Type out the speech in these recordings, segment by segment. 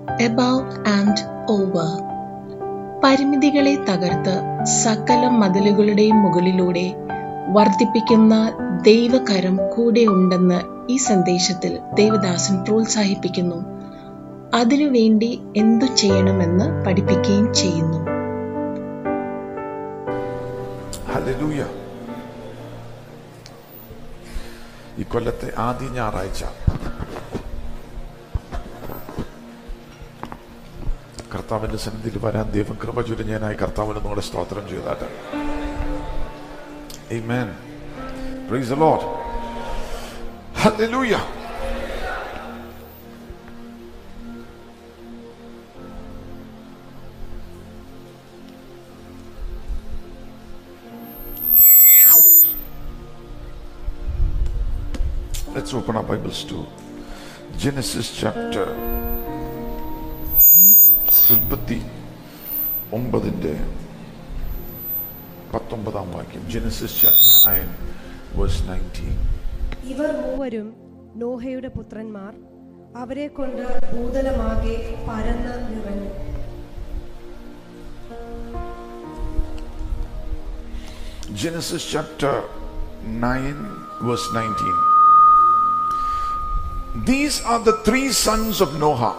Above and over പരിമിതികളെ തകർത്ത് സകല മതിലുകളുടെയും മുകളിലൂടെ വർദ്ധിപ്പിക്കുന്ന ദൈവകരം കൂടെ ഉണ്ടെന്ന് ഈ സന്ദേശത്തിൽ ദേവദാസൻ പ്രോത്സാഹിപ്പിക്കുന്നു അതിനുവേണ്ടി എന്തു ചെയ്യണമെന്ന് പഠിപ്പിക്കുകയും ചെയ്യുന്നു ഹല്ലേലൂയ ഈ കൊല്ലത്തെ ആദ്യ ഞായറാഴ്ച കർത്താവിന്റെ സന്നിധിയിൽ വരാൻ ദൈവം കൃപ ചുരുങ്ങാനായി കർത്താവിന് നിങ്ങളുടെ സ്തോത്രം ചെയ്താട്ട് Amen. Praise the Lord. Hallelujah. Let's open our Bibles to Genesis chapter ഉൽപ്പത്തി ഒമ്പതിന്റെ പത്തൊമ്പതാം വാക്യം Genesis chapter nine verse nineteen ഇവർ മൂവരും നോഹയുടെ പുത്രന്മാർ അവരെ കൊണ്ട് ഭൂതലമാകെ പരന്ന് നിറഞ്ഞു Genesis chapter 9, verse 19. These are the three sons of Noah,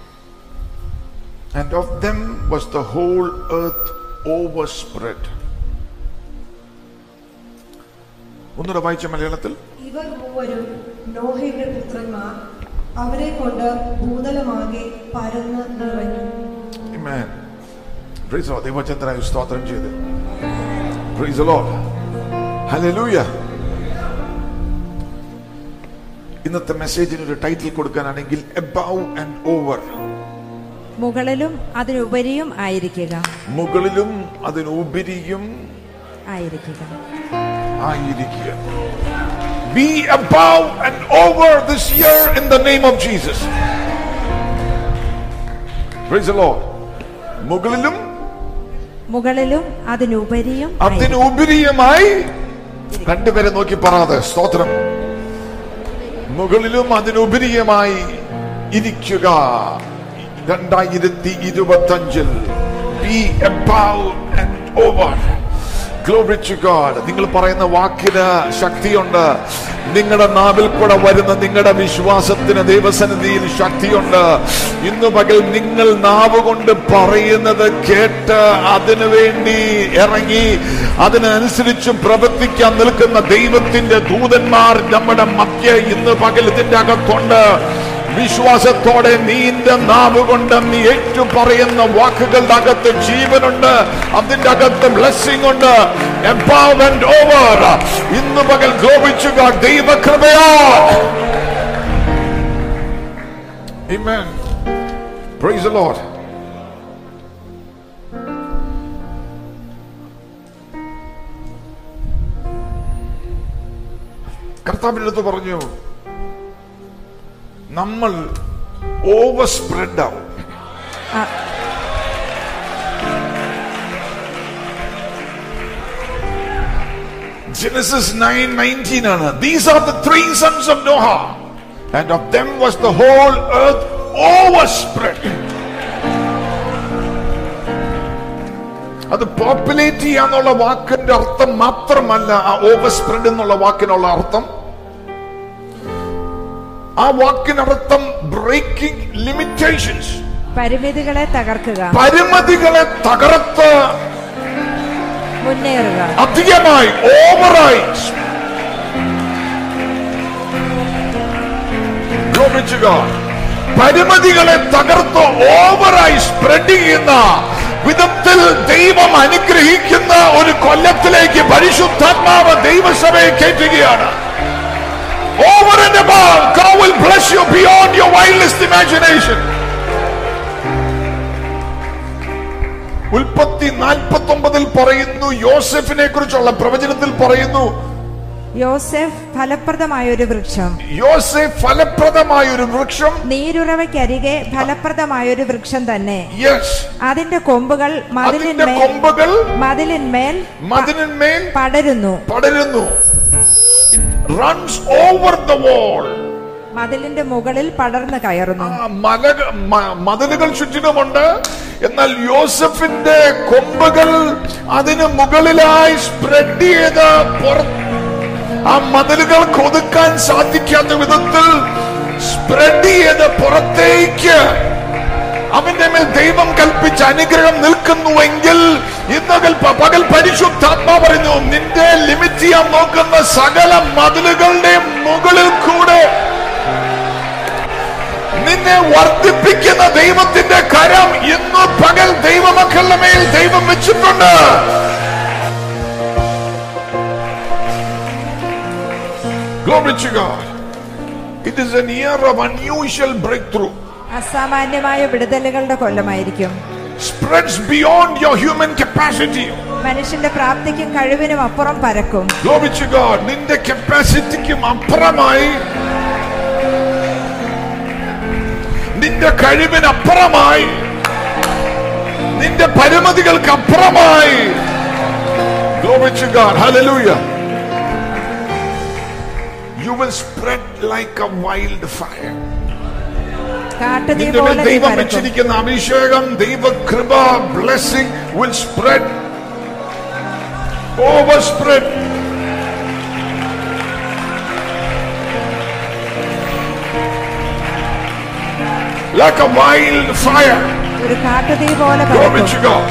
and of them was the whole earth overspread. ഒന്നുകൂടെ വായിച്ച മലയാളത്തിൽ ഇവർ മൂവരും നോഹയുടെ പുത്രന്മാർ അവരെ കൊണ്ട് ഭൂതലമാകെ പരന്ന് നിറഞ്ഞു Amen. Praise the Lord. ദൈവചന്ദ്രനായി സ്തോത്രം ചെയ്ത് Praise the Lord. Hallelujah. ഇന്നത്തെ മെസ്സേജിന് ഒരു ടൈറ്റിൽ കൊടുക്കാനാണെങ്കിൽ എബവ് ആൻഡ് ഓവർ മുകളിലും അതിനുപരിയും ആയിരിക്കുക മുകളിലും അതിനുപരിയും ആയിരിക്കുക ആയിരിക്കുക Be above and over this year in the name of Jesus. Praise the Lord. മുകളിലും മുകളിലും അതിനുപരിയും ആയിരിക്കുക. അതിനുപരിയുമായി രണ്ടുപേരെ നോക്കി പറയാതെ സ്തോത്രം മുകളിലും അതിനുപരിയുമായി ഇരിക്കുക രണ്ടായിരത്തി ഇരുപത്തി അഞ്ചിൽ be above and over Glory to God. നിങ്ങൾ പറയുന്ന വാക്കിന് ശക്തിയുണ്ട് നിങ്ങളുടെ നാവിൽ കൂടെ വരുന്ന നിങ്ങളുടെ വിശ്വാസത്തിന് ദൈവസന്നിധിയിൽ ശക്തിയുണ്ട് ഇന്ന് പകൽ നിങ്ങൾ നാവ് കൊണ്ട് പറയുന്നത് കേട്ട് അതിനു വേണ്ടി ഇറങ്ങി അതിനനുസരിച്ചും പ്രവർത്തിക്കാൻ നിൽക്കുന്ന ദൈവത്തിന്റെ ദൂതന്മാർ നമ്മുടെ മധ്യ ഇന്ന് പകൽ ഇതിന്റെ അകത്തുണ്ട് വിശ്വാസത്തോടെ നീന്റെ നാവ് കൊണ്ട് നീ ഏറ്റു പറയുന്ന വാക്കുകളുടെ അകത്ത് ജീവനുണ്ട് അതിന്റെ അകത്ത് ബ്ലെസ്സിംഗ് ഉണ്ട് എംപവർമെന്റ് ഓവർ ഇന്ന് പകൽ ഗ്ലോപിച്ചുക ദൈവകൃപയാ Amen. Praise the Lord. കർത്താവിന്റെ അടുത്ത് പറഞ്ഞു നമ്മൾ ഓവർ സ്പ്രെഡ് ആവും ആ, Genesis 9:19 ആണ് These are the three sons of Noah and of them was the whole earth overspread അത് പോപ്പുലേറ്റ് ചെയ്യാന്നുള്ള വാക്കിന്റെ അർത്ഥം മാത്രമല്ല ആ ഓവർ സ്പ്രെഡ് എന്നുള്ള വാക്കിനുള്ള അർത്ഥം ആ വാക്കിനർത്ഥം ബ്രേക്കിംഗ് ലിമിറ്റേഷൻസ് പരിമിതികളെ തകർക്കുക പരിമിതികളെ തകർത്ത് മുന്നേറുക അധികമായി ഓവറായി Glory to God. പരിമിതികളെ തകർത്ത് ഓവറായി സ്പ്രെഡ് ചെയ്യുന്ന വിധത്തിൽ ദൈവം അനുഗ്രഹിക്കുന്ന ഒരു കൊല്ലത്തിലേക്ക് പരിശുദ്ധാത്മാവ് ദൈവസഭയെ കയറ്റുകയാണ് Over and above, God will bless you beyond your wildest imagination. ഉൽപ്പത്തി നാൽപ്പത്തി ഒമ്പതിൽ പറയുന്നു യോസെഫിനെ കുറിച്ചുള്ള പ്രവചനത്തിൽ പറയുന്നു യോസെഫ് ഫലപ്രദമായ ഒരു വൃക്ഷം യോസെഫ് ഫലപ്രദമായ ഒരു വൃക്ഷം നീരുറവയ്ക്കരികെ ഫലപ്രദമായ ഒരു വൃക്ഷം തന്നെ യെസ് അതിന്റെ കൊമ്പുകൾ അതിന്റെ മതിലിന്മേൽ കൊമ്പുകൾ മതിലിന്മേൽ മതിലിന്മേൽ പടരുന്നു പടരുന്നു റൺസ് ഓവർ ദ വാൾ മതിലിന്റെ മുകളിൽ പടർന്നു കയറുന്നു ആ മല മ- മതിലുകൾ ചുറ്റിനുമുണ്ട് എന്നാൽ യോസഫിന്റെ കൊമ്പുകൾ അതിന് മുകളിലായി സ്പ്രെഡ് ചെയ്ത് പുറ- ആ മതിലുകൾ ഒതുക്കാൻ സാധിക്കാത്ത വിധത്തിൽ സ്പ്രെഡ് ചെയ്ത് പുറത്തേക്ക് അവന്റെ മേൽ ദൈവം കൽപ്പിച്ച അനുഗ്രഹം നിൽക്കുന്നുവെങ്കിൽ ഇന്നകൽ പ- പകൽ പരിശുദ്ധാത്മാ പറഞ്ഞു നിന്റെ ലിമിറ്റ് ചെയ്യാൻ നോക്കുന്ന സകല മതിലുകളുടെ മുകളിൽ കൂടെ നിന്നെ വർദ്ധിപ്പിക്കുന്ന ദൈവത്തിന്റെ കരം ഇന്ന് പകൽ ദൈവമക്കളുടെ മേൽ ദൈവം വെച്ചിട്ടുണ്ട് Glory to God. It is an year of unusual breakthrough. അസാമാന്യമായ വിടുതലുകളുടെ കൊല്ലമായിരിക്കും Spreads beyond your human capacity. മനുഷ്യന്റെ പ്രാപ്തിക്കും കഴിവിനും അപ്പുറം പരക്കും Glory to God. നിന്റെ കപ്പാസിറ്റിക്കും അപ്പുറമായി നിന്റെ കഴിവിന് അപ്പുറമായി നിന്റെ പരിമിതികൾക്ക് അപ്പുറമായി Glory to God. Hallelujah. You will spread like a wildfire. കാട്ടുതീ നിന്റെ മേൽ പോലെ നീ ദൈവം പരക്കും വെച്ചിരിക്കുന്ന അഭിഷേകം ദൈവകൃപ blessing will spread over spread like a wildfire. ഒരു കാട്ടുതീ പോലെ Glory പരക്കും to God.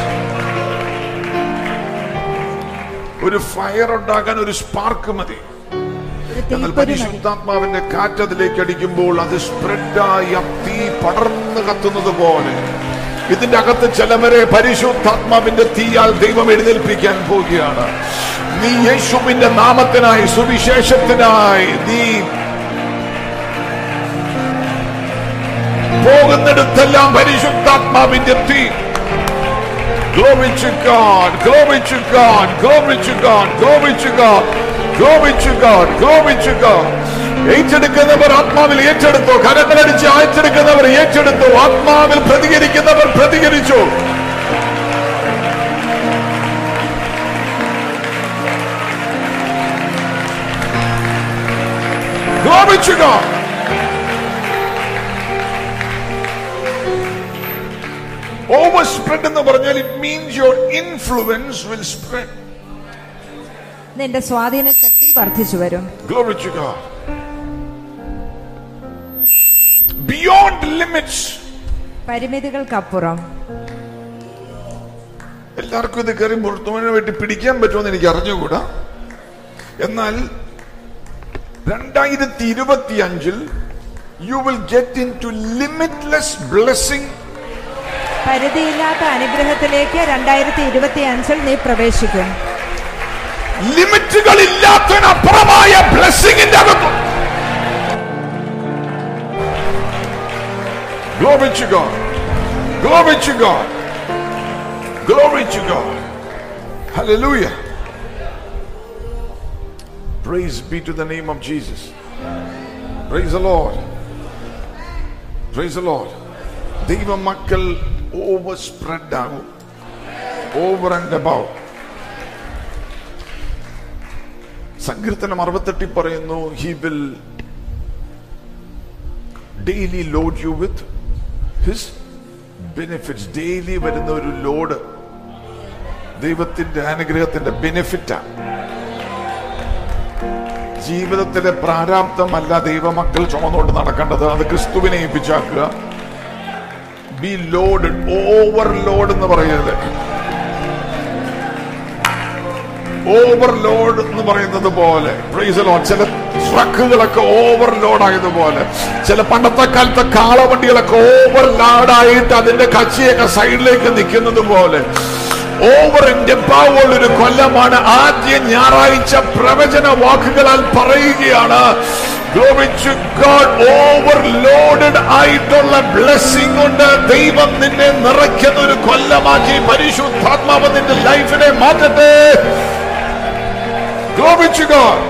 ഒരു ഫയർ ഉണ്ടാകാൻ ഒരു സ്പാർക്ക് മതി ഒരു എന്നാൽ തീപ്പൊരി മതി പരിശുദ്ധാത്മാവിന്റെ കാറ്റ് അതിലേക്ക് അടിക്കുമ്പോൾ അത് സ്പ്രെഡായി ആ തീ പടർന്ന് കത്തുന്നത് പോലെ ഇതിന്റെ അകത്ത് ചിലവരെ പരിശുദ്ധാത്മാവിന്റെ തീയാൽ ദൈവം എഴുന്നേൽപ്പിക്കാൻ പോവുകയാണ് നീ യേശുവിന്റെ നാമത്തിനായി സുവിശേഷത്തിനായി നീ പോകുന്നിടത്തെല്ലാം പരിശുദ്ധാത്മാവിന്റെ തീ Glory to God, glory to God, glory to God, glory to God, glory to God, glory to God. ഏറ്റെടുക്കുന്നവർ ആത്മാവിൽ ഏറ്റെടുത്തു കരങ്ങളടിച്ച് ഏറ്റെടുക്കുന്നവർ ഏറ്റെടുത്തു ആത്മാവിൽ പ്രതികരിക്കുന്നവർ പ്രതികരിച്ചു Glory to God. Over spread എന്ന് പറഞ്ഞാൽ it means your influence will spread നിന്റെ സ്വാധീന ശക്തി വർദ്ധിച്ചു വരും Glory to God. Beyond limits. പരിമിതികൾക്കപ്പുറം എല്ലാവർക്കും ഇത് കയറി പുറത്തുവിന് വേണ്ടി പിടിക്കാൻ പറ്റുമെന്ന് എനിക്ക് അറിഞ്ഞുകൂടാ എന്നാൽ രണ്ടായിരത്തി ഇരുപത്തി അഞ്ചിൽ you will get into limitless blessing പരിധിയില്ലാത്ത അനുഗ്രഹത്തിലേക്ക് രണ്ടായിരത്തി ഇരുപത്തി അഞ്ചിൽ നീ പ്രവേശിക്കും ലിമിറ്റുകൾ ഇല്ലാത്തതിനപ്പുറമായ ബ്ലെസ്സിങ്ങിന്റെ അകത്ത് Glory to God. Glory to God. Glory to God. Hallelujah. Praise be to the name of Jesus. Praise the Lord. Praise the Lord. ദൈവ മക്കൾ ഓവർ സ്പ്രെഡ് ആകും ഓവർ ആൻഡ് അബൌട്ട് സങ്കീർത്തനം അറുപത്തെട്ടിൽ പറയുന്നു he will daily load you with his benefits daily വരുന്ന ഒരു load ദൈവത്തിന്റെ അനുഗ്രഹത്തിന്റെ ബെനിഫിറ്റാണ് ജീവിതത്തിലെ പ്രാരാബ്ദമല്ല ദൈവമക്കൾ ചുമന്നുകൊണ്ട് നടക്കേണ്ടത് അത് ക്രിസ്തുവിനെ ഏൽപ്പിച്ചാക്കുക ബി ലോഡ് ഓവർലോഡ് എന്ന് പറയുന്നത് ഓവർലോഡ് എന്ന് പറയുന്നത് പോലെ Praise the Lord. ചില ട്രക്കുകളൊക്കെ ഓവർലോഡ് ആയതുപോലെ ചില പണ്ടത്തെ കാലത്തെ കാളവണ്ടികളൊക്കെ ഓവർലോഡായിട്ട് അതിന്റെ കച്ചിയൊക്കെ സൈഡിലേക്ക് നിൽക്കുന്നത് പോലെ ഓവർ എംപവേർഡ് ഒരു കൊല്ലമാണ് ആദ്യ ഞായറാഴ്ച പ്രവചന വാക്കുകളാൽ പറയുകയാണ് Glory to God, overloaded ആയിട്ടുള്ള ബ്ലെസ്സിംഗ് കൊണ്ട് ദൈവം നിന്നെ നിറയ്ക്കുന്ന ഒരു കൊല്ലമാക്കി പരിശുദ്ധാത്മാവ് നിന്റെ ലൈഫിനെ മാറ്റട്ടെ Glory to God.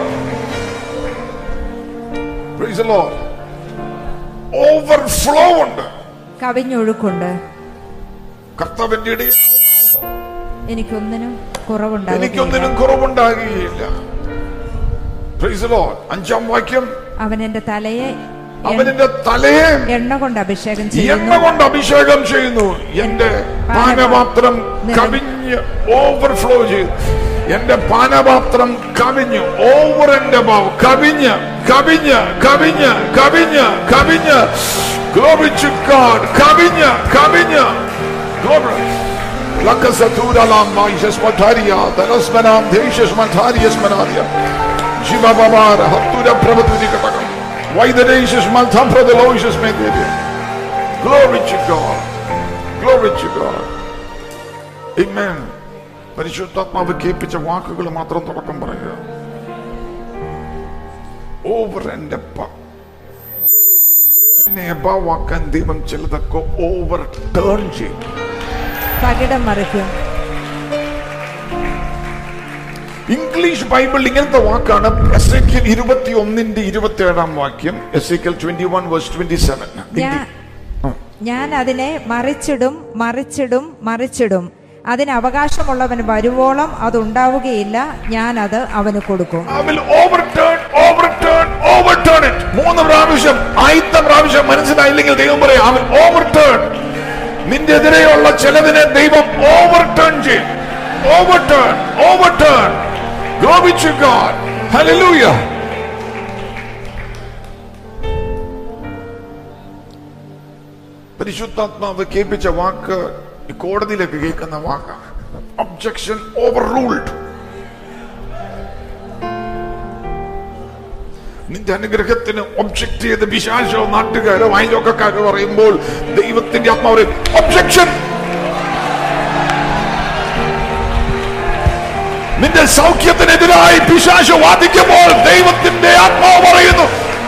Praise the Lord. Overflow ഉണ്ട് കവിഞ്ഞൊഴുക്കുണ്ട് കർത്താവിന്റെ ഇടയിൽ എനിക്കൊന്നിനും കുറവുണ്ടാകും എനിക്കൊന്നിനും കുറവുണ്ടാകുകയില്ല Praise the Lord. അഞ്ചാം വാക്യം അവൻ എന്റെ തലയെ അവനിന്റെ തലയെ എണ്ണ കൊണ്ട് അഭിഷേകം എണ്ണ ചെയ്യുന്നു കൊണ്ട് അഭിഷേകം ചെയ്യുന്നു എന്റെ പാനപാത്രം കവിഞ്ഞ് ഓവർഫ്ലോ ചെയ്തു എന്റെ പാനപാത്രം കവിഞ്ഞ് ഓവർ എന്റെ ഭാവം കവിഞ്ഞ് കവിഞ്ഞ് കവിഞ്ഞ് കവിഞ്ഞ് കവിഞ്ഞ് Glory to God. കവിഞ്ഞ് കവിഞ്ഞ് Glory. ലക്കസത്തൂരലാം മൈശസ് മഠാരിയ ധനസ്മനാം ദേശസ് മഠാരിയസ് മനാരിയ ജീവബാര ഹത്തുര പ്രഭതുരി കടകം വൈദദേശസ് മൽഥംപ്രദലോശസ് മേദേരിയ Glory to God. Glory to God. Amen. പരിശുദ്ധാത്മാവ് കേൾപ്പിച്ച വാക്കുകൾ മാത്രം തുടക്കം പറയുക ഓവർ എന്റെ നിന്നെ എബാവാക്കാൻ ദൈവം ചിലതൊക്കെ ഓവർ ടേൺ ചെയ്യും പകിടം മറിക്കും ഇംഗ്ലീഷ് ബൈബിൾ ഇങ്ങനത്തെ വാക്കാണ് എസ് എ കെൽ ഇരുപത്തി ഒന്നിന്റെ ഇരുപത്തി ഏഴാം വാക്യം Ezekiel twenty one verse twenty seven ഞാൻ ഞാൻ അതിനെ മറിച്ചിടും മറിച്ചിടും മറിച്ചിടും അതിന് അവകാശമുള്ളവൻ വരുവോളം അതുണ്ടാവുകയില്ല ഞാൻ അത് അവന് കൊടുക്കും I will overturn, overturn, overturn it. മൂന്ന് പ്രാവശ്യം ആദ്യത്തെ പ്രാവശ്യം മനസ്സിലായില്ലെങ്കിൽ ദൈവം പറയും അവൻ ഓവർടേൺ നിന്റെ എതിരെയുള്ള ചിലതിനെ ദൈവം ഓവർടേൺ ചെയ്യും overturn overturn Glory to God. Hallelujah. പരിശുദ്ധാത്മാവ് കേൾപ്പിച്ച വാക്ക് ഈ കോടതിയിലേക്ക് കേൾക്കുന്ന വാക്കാണ് ഒബ്ജക്ഷൻ ഓവർ റൂൾഡ് നിന്റെ അനുഗ്രഹത്തിന് ഒബ്ജക്ട് ചെയ്ത് വിശാശോ നാട്ടുകാരോ അയൽവക്കക്കാരോ പറയുമ്പോൾ ദൈവത്തിന്റെ ആത്മാവ് ഒബ്ജക്ഷൻ നിന്റെ സൗഖ്യത്തിനെതിരായി പിശാശു വാദിക്കുമ്പോൾ ദൈവത്തിന്റെ ആത്മാവ് പറയുന്നു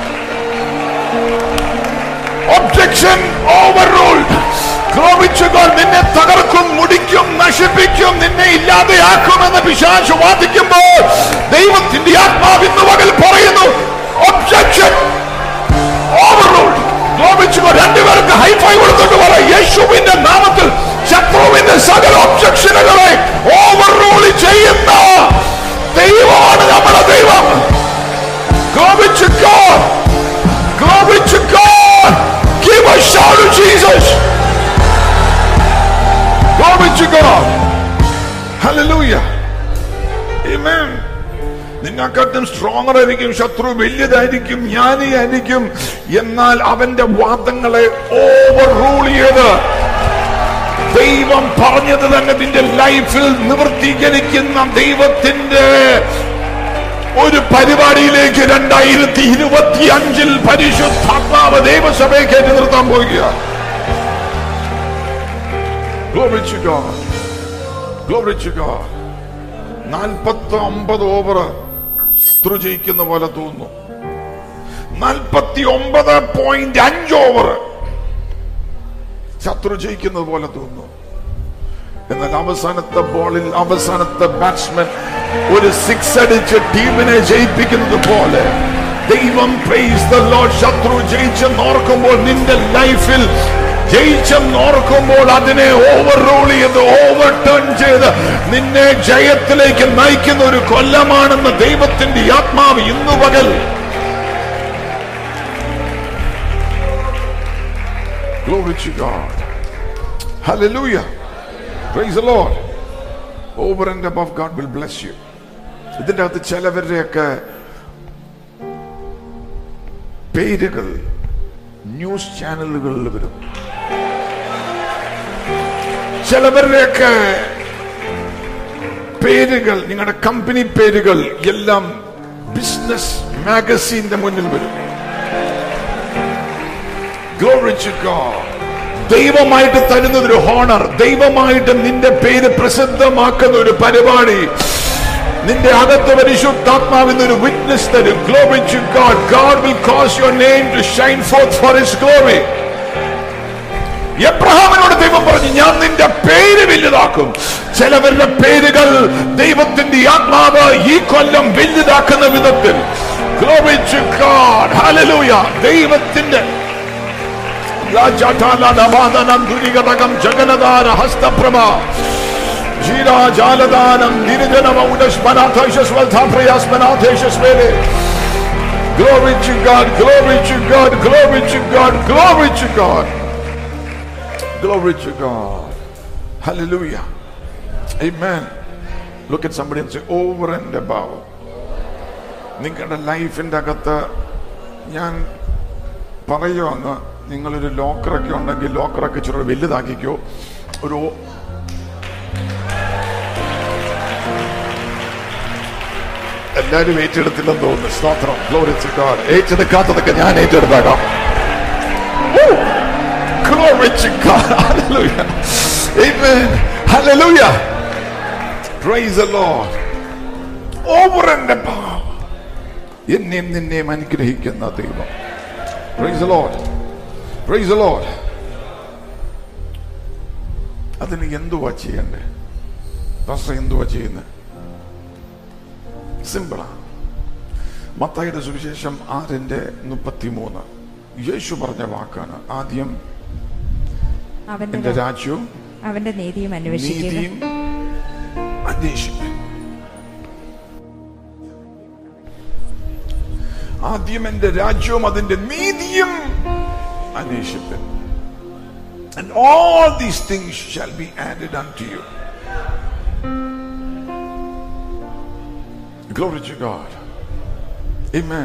ഒബ്ജക്ഷൻ ഓവർ റൂൾഡ് ക്രോപിച്ചുകൾ നിന്നെ തകർക്കും മുടിക്കും നശിപ്പിക്കും നിന്നെ ഇല്ലാതെയാക്കുമെന്ന് പിശാചു വാദിക്കുമ്പോൾ ദൈവത്തിന്റെ ആത്മാവ് ഇന്ന് പകൽ പറയുന്നു ഒബ്ജക്ഷൻ ഓവർ റൂൾഡ് ക്രോപിച്ചുകൾ രണ്ടുപേർക്ക് ഹൈഫൈ കൊടുത്തിട്ട് പറ യേശുവിന്റെ നാമത്തിൽ ശത്രുവിന്റെ സകല ഒബ്ജക്ഷനുകളെ ഓവർ റൂൾ ചെയ്യുന്ന ദൈവമാണ് നമ്മുടെ ദൈവം Glory to God. Glory to God. Give a shout to Jesus. Glory to God. Hallelujah. Amen. നിന്നെക്കാട്ടും സ്ട്രോങ്ങർ ആയിരിക്കും ശത്രു വലിയതായിരിക്കും ജ്ഞാനിയായിരിക്കും എന്നാൽ അവന്റെ വാദങ്ങളെ ഓവർ റൂൾ ചെയ്ത് ദൈവം പറഞ്ഞത് തന്നെ നിന്റെ ലൈഫിൽ നിവർത്തീകരിക്കുന്ന ദൈവത്തിന്റെ ഒരു പരിപാടിയിലേക്ക് രണ്ടായിരത്തി ഇരുപത്തി അഞ്ചിൽ പരിശുദ്ധാത്മാവ് ദൈവസഭയെ കയറ്റി നിർത്താൻ പോവുക Glory to God. Glory to God. നാൽപ്പത്തി ഒമ്പത് ഓവർ ശത്രു ജയിക്കുന്ന പോലെ തോന്നുന്നു നാൽപ്പത്തി ഒമ്പത് പോയിന്റ് അഞ്ച് ഓവർ ശത്രു ജയിക്കുന്നത് പോലെ തോന്നുന്നു എന്നാൽ അവസാനത്തെ ബോളിൽ അവസാനത്തെ ബാറ്റ്സ്മാൻ ഒരു സിക്സ് അടിച്ച് ടീമിനെ ജയിപ്പിക്കുന്നത് പോലെ ദൈവം പ്രൈസ് ദ ലോർഡ് ശത്രു ജയിച്ചെന്നോർക്കുമ്പോൾ നിന്റെ ലൈഫിൽ ജയിച്ചെന്നോർക്കുമ്പോൾ അതിനെ ഓവർ റൂൾ ചെയ്ത് ഓവർ ടേൺ ചെയ്ത് നിന്നെ ജയത്തിലേക്ക് നയിക്കുന്ന ഒരു കൊല്ലമാണെന്ന് ദൈവത്തിന്റെ ആത്മാവ് ഇന്നു പകൽ Glory to God. Hallelujah. Praise the Lord. Over and above, God will bless you. ഇതിന്റെ അകത്ത് ചിലവരുടെയൊക്കെ പേരുകൾ ന്യൂസ് ചാനലുകളിൽ വരും ചിലവരുടെയൊക്കെ പേരുകൾ നിങ്ങളുടെ കമ്പനി പേരുകൾ എല്ലാം ബിസിനസ് മാഗസീന്റെ മുന്നിൽ വരും Glory to God. ദൈവമായിട്ട് തരുന്ന ഒരു ഹോണർ ദൈവമായിട്ട് നിന്റെ പേര് പ്രസിദ്ധമാക്കുന്ന ഒരു പരിപാടി നിന്റെ അകത്ത് പരിശുദ്ധാത്മാവിന് ഒരു വിറ്റ്നസ് തരും glory to God God will cause your name to shine forth for his glory എബ്രഹാമിനോട് ദൈവം പറഞ്ഞു ഞാൻ നിന്റെ പേര് വലുതാക്കും ചിലവരുടെ പേരുകൾ ദൈവത്തിന്റെ ആത്മാവ് ഈ കൊല്ലം വലുതാക്കുന്ന വിധത്തിൽ Glory to God. Hallelujah. ദൈവത്തിന്റെ രാജാഠാലാടവാദനം ദുരികടകം ജഗനദാര ഹസ്തപ്രഭ ജീരാജാലദാനം നിരുജനമൗഡസ്മനാഥൈശസ്വൽധാപ്രയാസ്മനാഥേശസ്വേരെ Glory to God, glory to God, glory to God, glory to God. Glory to God. Hallelujah. Amen. Look at somebody and say, over and above. നിങ്ങളുടെ ലൈഫിൻ്റെ അകത്ത് ഞാൻ പറയുമോ അങ്ങ് നിങ്ങളൊരു ലോക്കറൊക്കെ ഉണ്ടെങ്കിൽ ലോക്കറൊക്കെ ഇച്ചിരി വലുതാക്കിക്കോ ഒരു എല്ലാരും ഏറ്റെടുത്തില്ലെന്ന് തോന്നുന്നു സ്തോത്രം Glory to God. ഏറ്റെടുക്കാത്തതൊക്കെ ഞാൻ ഏറ്റെടുത്താക്കാം Woo! Glory to God. Hallelujah. Amen. Hallelujah. Praise the Lord. Over and above. എന്നെയും നിന്നെയും അനുഗ്രഹിക്കുന്ന ദൈവം Praise the Lord. Praise the Lord. അതിന് എന്തുവാ ചെയ്യണ്ടേ പാസ്റ്റർ എന്തുവാ ചെയ്യുന്നത് സിമ്പിളാ മത്തായിയുടെ സുവിശേഷം ആറിന്റെ മുപ്പത്തിമൂന്ന് യേശു പറഞ്ഞ വാക്കാണ് ആദ്യം അവന്റെ എന്റെ രാജ്യവും അവന്റെ നീതിയും അന്വേഷിക്കുക നീതിയും അന്വേഷിക്കും ആദ്യം എന്റെ രാജ്യവും അതിന്റെ നീതിയും അന്വേഷിപ്പൻ And all these things shall be added unto you. Glory to God. Amen.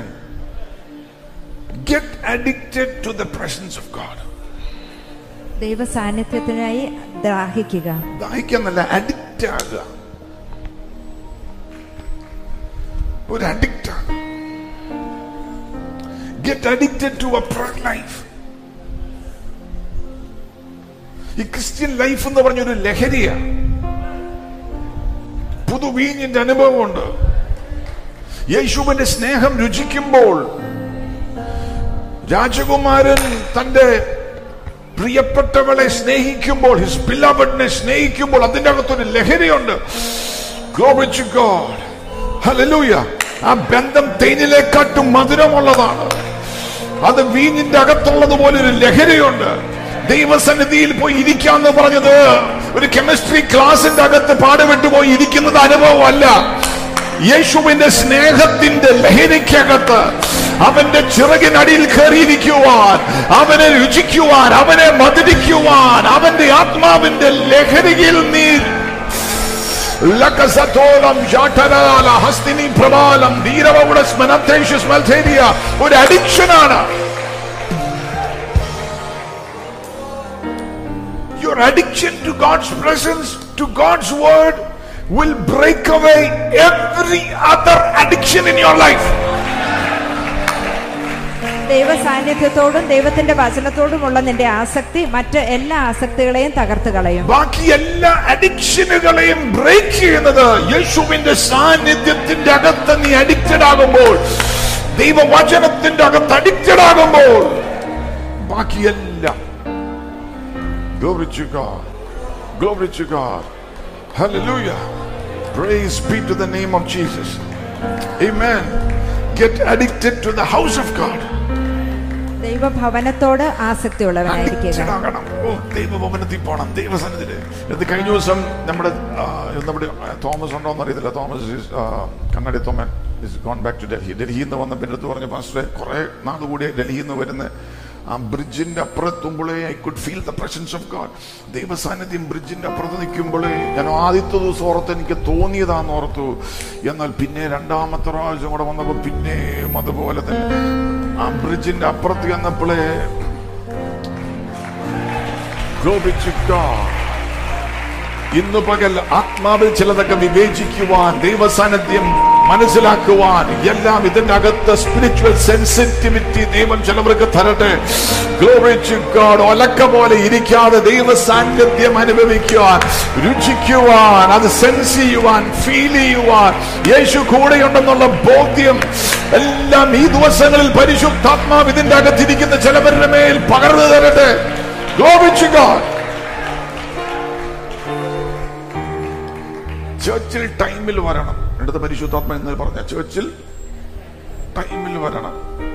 Get addicted to the presence of God. ദൈവ സാന്നിധ്യത്തിനായി ദാഹിക്കുക ദാഹിക്കുന്നല്ല അഡിക്റ്റ് ആകുക ഒരു അഡിക്റ്റ് ആണ് get addicted to a prayer life ഈ ക്രിസ്ത്യൻ ലൈഫ് എന്ന് പറഞ്ഞൊരു ലഹരിയാണ് പുതുവീഞ്ഞിന്റെ അനുഭവമുണ്ട് യേശുവിന്റെ സ്നേഹം രുചിക്കുമ്പോൾ രാജകുമാരൻ തന്റെ പ്രിയപ്പെട്ടവളെ സ്നേഹിക്കുമ്പോൾ ഹിസ് ബിലവഡിനെ സ്നേഹിക്കുമ്പോൾ അതിന്റെ അകത്തൊരു ലഹരിയുണ്ട് Glory to God. Hallelujah. ആ ബന്ധം തേനിലേക്കാട്ടും മധുരമുള്ളതാണ് അത് വീഞ്ഞിന്റെ അകത്തുള്ളതുപോലെ ഒരു ലഹരിയുണ്ട് ദൈവസന്നിധിയിൽ പോയി ഇരിക്കാന്ന് പറഞ്ഞത് ഒരു കെമിസ്ട്രി ക്ലാസിന്റെ അകത്ത് പാടുപെട്ടു പോയി ഇരിക്കുന്നത് അനുഭവമല്ല യേശുവിന്റെ സ്നേഹത്തിന്റെ ലഹരിക്കകത്ത് അവന്റെ ചിറകിനടിയിൽ കയറിയിരിക്കുവാൻ അവനെ രുചിക്കുവാൻ അവനെ മധുരിക്കുവാൻ അവന്റെ ആത്മാവിന്റെ ലഹരിയിൽ നീ ലക്കസത്തോളം ജാഠരാല ഹസ്തിനി പ്രബാലം ധീരവവിടെ സ്മനത്തേഷ്യസ് മൽഥേരിയ ഒരു അഡിക്ഷനാണ് Your addiction to God's presence, to God's word, will break away every other addiction in your life. ദൈവ സാന്നിധ്യത്തോടും ദൈവത്തിന്റെ വചനത്തോടുമുള്ള നിന്റെ ആസക്തി മറ്റ് എല്ലാ ആസക്തികളെയും തകർത്ത് കളയും ബാക്കി എല്ലാ അഡിക്ഷനുകളെയും ബ്രേക്ക് ചെയ്യുന്നത് യേശുവിന്റെ സാന്നിധ്യത്തിന്റെ അകത്ത് നീ അഡിക്റ്റഡ് ആകുമ്പോൾ ദൈവവചനത്തിന്റെ അകത്ത് അഡിക്റ്റഡ് ആകുമ്പോൾ ബാക്കിയെല്ലാം Glory to God. Glory to God. Hallelujah. Praise be to the name of Jesus. Amen. Get addicted to the house of God. ദൈവഭവനത്തോട് ആസക്തിയുള്ളവനായിരിക്കുക Addicted ആകണം. ഓ, ദൈവഭവനത്തിൽ പോകണം ദൈവസന്നിധിയില് ഇത് കഴിഞ്ഞ ദിവസം നമ്മുടെ ആ, നമ്മുടെ ആ, തോമസ് ഉണ്ടോ എന്ന് അറിയത്തില്ല തോമസ് is, ആ, കണ്ണടി Thoman is gone back to Delhi ഡൽഹിയിൽ നിന്ന് വന്ന പിന്നെ അടുത്ത് പറഞ്ഞ പാസ്റ്ററെ കുറെ നാൾ കൂടി ഡൽഹിയിൽ നിന്ന് വരുന്ന ആ ബ്രിഡ്ജിന്റെ അപ്പുറത്തുമ്പോഴേ I could feel the presence of God ദൈവസാന്നിധ്യം ബ്രിഡ്ജിന്റെ അപ്പുറത്ത് നിൽക്കുമ്പോഴേ ഞാൻ ആദ്യത്തെ ദിവസം ഓർത്ത് എനിക്ക് തോന്നിയതാന്ന് ഓർത്തു എന്നാൽ പിന്നെ രണ്ടാമത്തെ പ്രാവശ്യം കൂടെ വന്നപ്പോൾ പിന്നെയും അതുപോലെ തന്നെ ആ ബ്രിഡ്ജിന്റെ അപ്പുറത്ത് ചെന്നപ്പോഴേ Glory to God. ഇന്ന് പകൽ ആത്മാവിൽ ചിലതൊക്കെ വിവേചിക്കുവാൻ ദൈവസാന്നിധ്യം മനസ്സിലാക്കുവാൻ എല്ലാം ഇതിന്റെ അകത്ത് സ്പിരിച്വൽ സെൻസിറ്റിവിറ്റി ദൈവം ചിലവർക്ക് തരട്ടെ ഗ്ലോറി ടു ഗോഡ് ഒലക്ക പോലെ ഇരിക്കാതെ ദൈവ സാന്നിധ്യം അനുഭവിക്കുവാൻ രുചിക്കുവാൻ അത് സെൻസ് ചെയ്യുവാൻ ഫീൽ ചെയ്യുവാൻ യേശു കൂടെയുണ്ടെന്നുള്ള ബോധ്യം എല്ലാം ഈ ദിവസങ്ങളിൽ പരിശുദ്ധാത്മാവ് ഇതിന്റെ അകത്തിരിക്കുന്ന ചിലവരുടെ മേൽ പകർന്നു തരട്ടെ ഗ്ലോറി ടു ഗോഡ് ചേർച്ചിൽ ടൈമിൽ വരണം അടുത്ത പരിശുദ്ധാത്മ എന്ന് പറഞ്ഞ ചേർച്ചിൽ ടൈമിൽ വരണം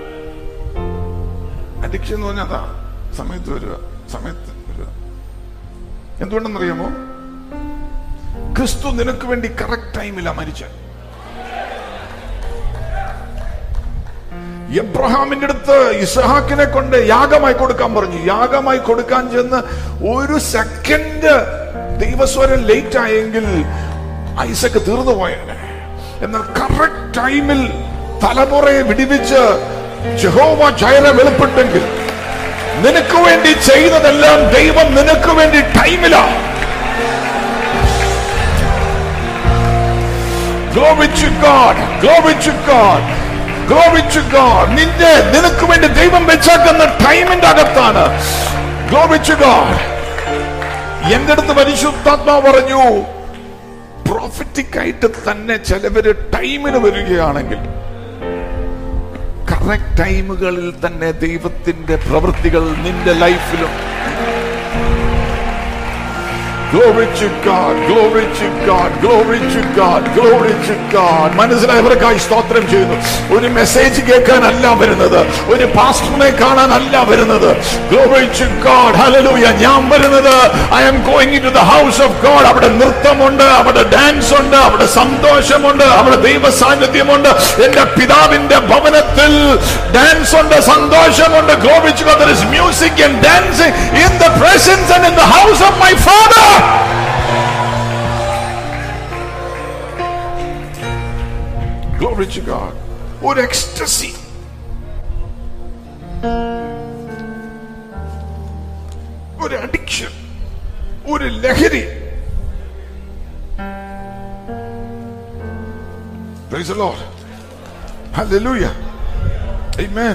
അഡിക്ഷൻ എന്ന് പറഞ്ഞാൽ അതാ സമയത്ത് വരിക സമയത്ത് വരിക എന്തുകൊണ്ടെന്നറിയാമോ ക്രിസ്തു നിനക്ക് വേണ്ടി കറക്റ്റ് ടൈമിലാ മരിച്ച എബ്രഹാമിന്റെ അടുത്ത് ഇസഹാക്കിനെ കൊണ്ട് യാഗമായി കൊടുക്കാൻ പറഞ്ഞു യാഗമായി കൊടുക്കാൻ ചെന്ന് ഒരു സെക്കൻഡ് ദൈവസ്വരം ലേറ്റ് ആയെങ്കിൽ ഐസക്ക് തീർന്നു പോയേനെ എന്നാൽ കറക്റ്റ് ടൈമിൽ തലമുറയെ വിടിവിച്ച് ജഹോവ ജയര വെളിപ്പെട്ടെങ്കിൽ നിനക്ക് വേണ്ടി ചെയ്തതെല്ലാം ദൈവം നിനക്ക് വേണ്ടി ടൈമിലാണ് Glory to God. Glory to God. Glory to God. നിന്റെ നിനക്ക് വേണ്ടി ദൈവം വെച്ചാക്കുന്ന ടൈമിന്റെ അകത്താണ് Glory to God. എന്റെ അടുത്ത് പരിശുദ്ധാത്മാവ് പറഞ്ഞു പ്രോഫറ്റിക് ആയിട്ട് തന്നെ ചിലവര് ടൈമിന് വരികയാണെങ്കിൽ കറക്റ്റ് ടൈമുകളിൽ തന്നെ ദൈവത്തിന്റെ പ്രവൃത്തികൾ നിന്റെ ലൈഫിലും Glory to God, glory to God, glory to God, glory to God. മനസ്സിലായവർക്കായി സ്തോത്രം ചെയ്യുന്നു ഒരു മെസ്സേജ് കേൾക്കാനല്ല വരുന്നത് ഒരു പാസ്റ്ററിനെ കാണാനല്ല വരുന്നത് Glory to God, hallelujah. ഞാൻ വരുന്നത് I am going into the house of God അവിടെ നൃത്തമുണ്ട് അവിടെ ഡാൻസ് ഉണ്ട് അവിടെ സന്തോഷമുണ്ട് അവിടെ ദൈവ സാന്നിധ്യമുണ്ട് എന്റെ പിതാവിന്റെ ഭവനത്തിൽ ഡാൻസ് ഉണ്ട് സന്തോഷമുണ്ട് Glory to God, there is music and dancing in the presence and in the house of my father. Glory to God. ഒരു എക്സ്റ്റസി ഒരു അഡിക്ഷൻ ഒരു ലഹരി Praise the Lord. Hallelujah. Amen.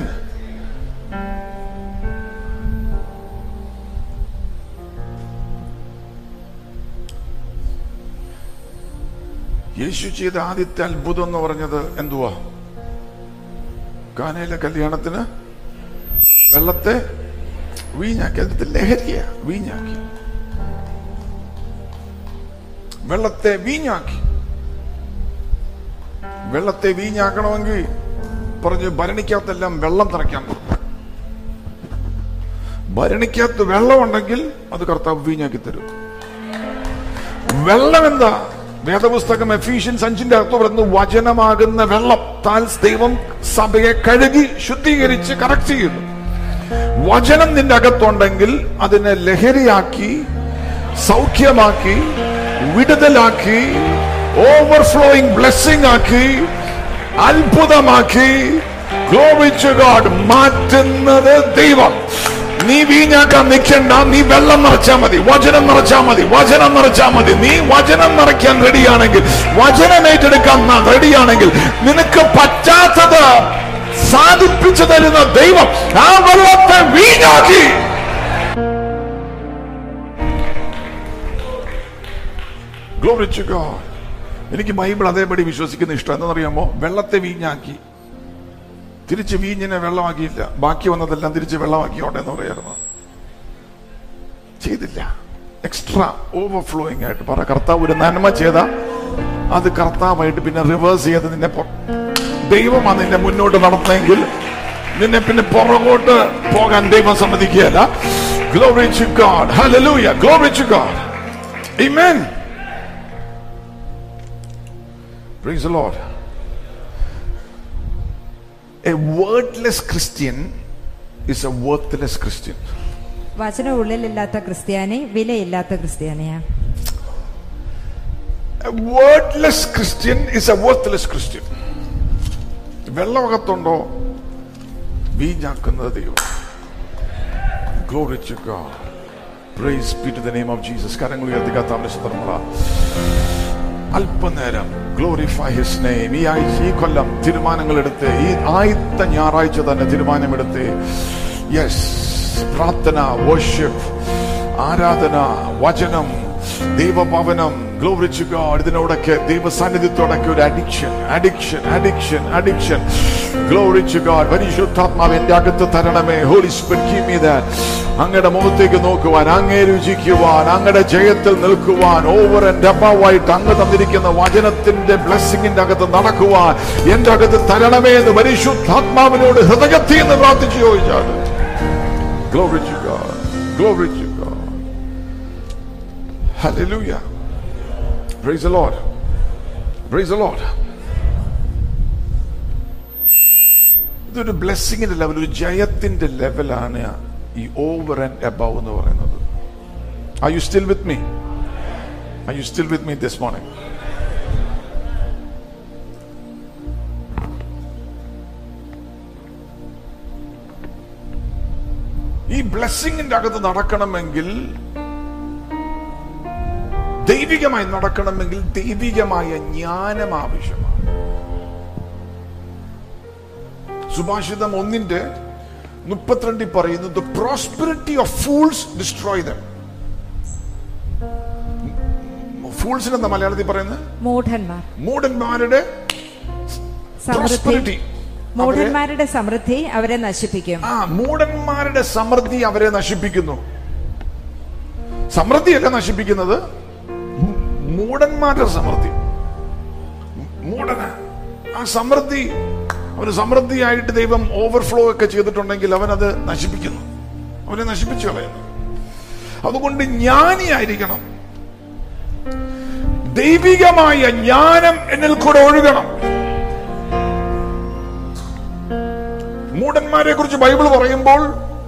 യേശു ചെയ്ത ആദ്യത്തെ അത്ഭുതം എന്ന് പറഞ്ഞത് എന്തുവാ കാനയിലെ കല്യാണത്തിന് വെള്ളത്തെ വീഞ്ഞാക്കി അതിന്റെ ലഹരിയ വീഞ്ഞാക്കി വെള്ളത്തെ വീഞ്ഞാക്കി വെള്ളത്തെ വീഞ്ഞാക്കണമെങ്കിൽ പറഞ്ഞു ഭരണിക്കകത്തെല്ലാം വെള്ളം നിറയ്ക്കാൻ പറഞ്ഞു ഭരണിക്കകത്ത് വെള്ളം ഉണ്ടെങ്കിൽ അത് കർത്താവ് വീഞ്ഞാക്കി തരും വെള്ളം എന്താ വേദപുസ്തകം എഫീഷ്യൻസ് അഞ്ചിന്റെ അകത്ത് പറയുന്നു വചനമാകുന്ന വെള്ളം താൽ ദൈവം സഭയെ കഴുകി ശുദ്ധീകരിച്ച് കറക്റ്റ് ചെയ്യുന്നു വചനം നിന്റെ അകത്തുണ്ടെങ്കിൽ അതിനെ ലഹരിയാക്കി സൗഖ്യമാക്കി വിടുതലാക്കി ഓവർഫ്ലോയിങ് ബ്ലെസ്സിംഗ് ആക്കി അത്ഭുതമാക്കി Glory to God മാറ്റുന്നത് ദൈവം നീ വീഞ്ഞാക്കാൻ നിൽക്കണ്ട നീ വെള്ളം നിറച്ചാ മതി വചനം നിറച്ചാ മതി വചനം നിറച്ചാ മതി നീ വചനം നിറയ്ക്കാൻ റെഡിയാണെങ്കിൽ വചനം ഏറ്റെടുക്കാൻ റെഡിയാണെങ്കിൽ നിനക്ക് പറ്റാത്തത് സാധിപ്പിച്ചു തരുന്ന ദൈവം ആ വെള്ളത്തെ വീഞ്ഞാക്കി Glory to God. എനിക്ക് ബൈബിൾ അതേപടി വിശ്വസിക്കുന്ന ഇഷ്ടം എന്താണെന്നറിയാമോ വെള്ളത്തെ വീഞ്ഞാക്കി തിരിച്ച് വീഞ്ഞിനെ വെള്ളമാക്കിയില്ല ബാക്കി വന്നതെല്ലാം തിരിച്ച് വെള്ളമാക്കിയോട്ടെ എന്ന് പറയായിരുന്നു ചെയ്തില്ല എക്സ്ട്രാ ഓവർഫ്ലോയിങ് ആയിട്ട് പറ കർത്താവ് ഒരു നന്മ ചെയ്ത അത് കർത്താവായിട്ട് പിന്നെ റിവേഴ്സ് ചെയ്ത് നിന്നെ പൊ- ദൈവമാണ് നിന്നെ മുന്നോട്ട് നടത്തുന്നെങ്കിൽ നിന്നെ പിന്നെ പുറകോട്ട് പോകാൻ ദൈവം സമ്മതിക്കുകയല്ല glory to God hallelujah glory to God amen praise the Lord A wordless Christian is a worthless Christian. വചനം ഉള്ളിലില്ലാത്ത ക്രിസ്ത്യാനി വിലയില്ലാത്ത ക്രിസ്ത്യാനിയാ A wordless Christian is a worthless Christian. വെള്ളമകത്തുണ്ടോ വീഞ്ഞാക്കുന്നത് ദൈവം Glory to God. Praise be to the name of Jesus. കരങ്ങൾ ഉയർത്തി കത്താവിന്റെ ശത്രുക്കള അല്പനേരം glorify his name ഈ ആഴ്ച ഈ കൊല്ലം തീരുമാനങ്ങൾ എടുത്ത് ഈ ആദ്യത്തെ ഞായറാഴ്ച തന്നെ തീരുമാനമെടുത്ത് യെസ് പ്രാർത്ഥന വർഷിപ്പ് ആരാധന വചനം ദൈവഭവനം ഗ്ലോറി ടു ഗോഡ് ഇതിനോടൊക്കെ ദൈവ സാന്നിധ്യത്തോടൊക്കെ ഒരു addiction addiction addiction addiction glory to God പരിശുദ്ധാത്മാവ് എന്റെ അകത്ത് തരണമേ ഹോളി സ്പിരിറ്റ് അങ്ങയുടെ മുഖത്തേക്ക് നോക്കുവാൻ അങ്ങേ രുചിക്കുവാൻ അങ്ങയുടെ ജയത്തിൽ നിൽക്കുവാൻ ഓവർ ആൻഡ് അബവായിട്ട് അങ്ങ് തന്നിരിക്കുന്ന വചനത്തിന്റെ ബ്ലെസ്സിങ്ങിന്റെ അകത്ത് നടക്കുവാൻ എന്റെ അകത്ത് തരണമേ എന്ന് പരിശുദ്ധാത്മാവിനോട് ഹൃദയത്തിൽ നിന്ന് പ്രാർത്ഥിച്ചു ചോദിച്ചാൽ Glory to God. Glory to God. Hallelujah. Praise the Lord. Praise the Lord. ഇതൊരു ബ്ലെസ്സിങ്ങിന്റെ ലെവൽ ഒരു ജയത്തിന്റെ ലെവലാണ് ഈ ഓവർ ആൻഡ് അബവ് എന്ന് പറയുന്നത് Are you still with me? Are you still with me this morning? ഈ ബ്ലെസ്സിങ്ങിന്റെ അകത്ത് നടക്കണമെങ്കിൽ ദൈവികമായി നടക്കണമെങ്കിൽ ദൈവികമായ ജ്ഞാനം ആവശ്യമാണ് സുഭാഷിതം ഒന്നിന്റെ മുപ്പത്തിരണ്ടിൽ പറയുന്നു the prosperity of fools destroy them ഫൂൾസിന് എന്താ മലയാളത്തിൽ പറയുന്നത് മൂഢന്മാർ മൂടന്മാരുടെ സമൃദ്ധി prosperity. മൂഢന്മാരുടെ സമൃദ്ധി അവരെ നശിപ്പിക്കും ആ മൂടന്മാരുടെ സമൃദ്ധി അവരെ നശിപ്പിക്കുന്നു സമൃദ്ധിയല്ല നശിപ്പിക്കുന്നത് മൂ- മൂടന്മാരുടെ സമൃദ്ധി മൂടന ആ സമൃദ്ധി അവന് സമൃദ്ധിയായിട്ട് ദൈവം ഓവർഫ്ലോ ഒക്കെ ചെയ്തിട്ടുണ്ടെങ്കിൽ അവൻ അത് നശിപ്പിക്കുന്നു അവനെ നശിപ്പിച്ചു കളയുന്നു അതുകൊണ്ട് ജ്ഞാനിയായിരിക്കണം ദൈവികമായ ജ്ഞാനം എന്നിൽ കൂടെ ഒഴുകണം മൂടന്മാരെ കുറിച്ച് ബൈബിൾ പറയുമ്പോൾ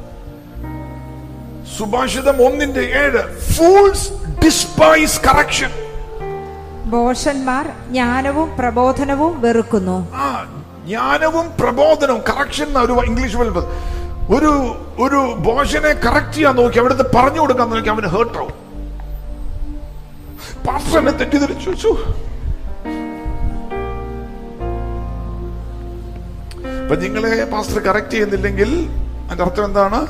സുഭാഷിതം ഒന്നിന്റെ ഏഴ് ഫൂൾസ് ഡിസ്പൈസ് കറക്ഷൻ ഭോഷന്മാർ ജ്ഞാനവും പ്രബോധനവും വെറുക്കുന്നു ആ ജ്ഞാനവും പ്രബോധനവും കറക്ഷൻ എന്ന ഒരു ഇംഗ്ലീഷ് വേൾഡ് ഒരു ഒരു ബോഷനെ കറക്റ്റ് ചെയ്യാൻ നോക്കി അവിടുത്തെ പറഞ്ഞു കൊടുക്കാൻ നോക്കി അവന് ഹേർട്ട് ആവും പാസ്റ്റർ എന്നെ തെറ്റിദ്ധരിച്ചു ഛു. അപ്പൊ നിങ്ങളെ പാസ്റ്റർ കറക്റ്റ് ചെയ്യുന്നില്ലെങ്കിൽ അതിന്റെ അർത്ഥം എന്താണ്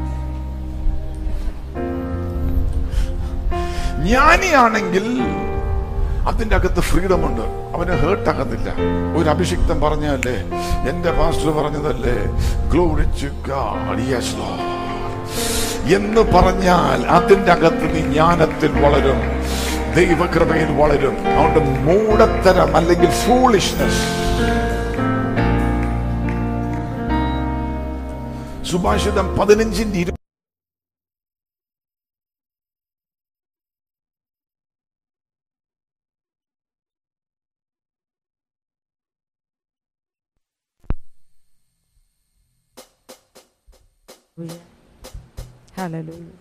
ജ്ഞാനിയാണെങ്കിൽ അതിന്റെ അകത്ത് ഫ്രീഡം ഉണ്ട് അവന് ഹേർട്ട് ആകുന്നില്ല ഒരു അഭിഷിക്തം പറഞ്ഞല്ലേ എന്റെ പാസ്റ്റർ പറഞ്ഞതല്ലേ Glory to God. Yes, Lord. എന്ന് പറഞ്ഞാൽ അതിന്റെ അകത്ത് നീ ജ്ഞാനത്തിൽ വളരും ദൈവകൃപയിൽ വളരും അതുകൊണ്ട് മൂടത്തരം അല്ലെങ്കിൽ ഫൂളിഷ്നെസ് സുഭാഷിതം പതിനഞ്ചിന്റെ ഇരു Hallelujah.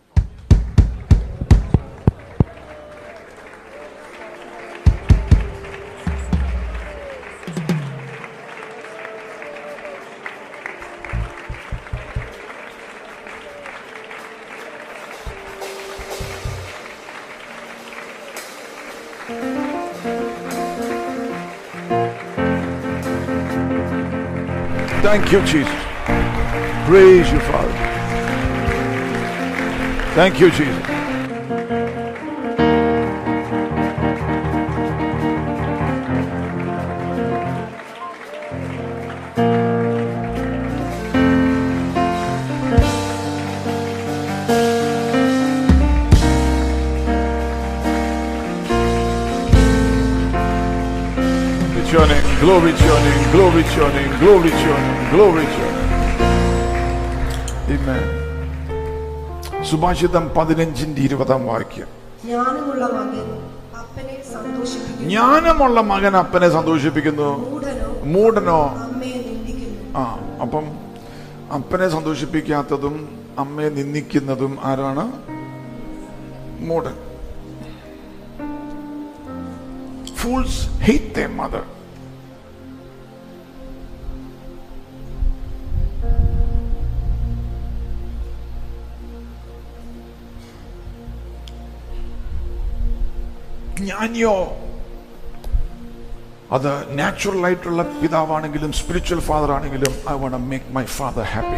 Thank you, Jesus. Praise you, Father. Thank you, Jesus. It's your name. Glory to your name. Glory to your name. Glory to your name. Glory to your name. Amen. സുഭാഷിതം പതിനഞ്ചിന്റെ ഇരുപതാം വാക്യം ജ്ഞാനമുള്ള മകൻ അപ്പനെ സന്തോഷിപ്പിക്കുന്നു ജ്ഞാനമുള്ള മകൻ അപ്പനെ സന്തോഷിപ്പിക്കുന്നു മൂഢനോ മൂടനോ അമ്മയെ നിന്ദിക്കുന്നു ആ അപ്പം അപ്പനെ സന്തോഷിപ്പിക്കാത്തതും അമ്മയെ നിന്ദിക്കുന്നതും ആരാണ് മൂടൻ ഫൂൾസ് ഹേറ്റ് their മദർ ജ്ഞാനിയോ അത് നാച്ചുറൽ ആയിട്ടുള്ള പിതാവാണെങ്കിലും സ്പിരിച്വൽ ഫാദർ ആണെങ്കിലും I won't make my father happy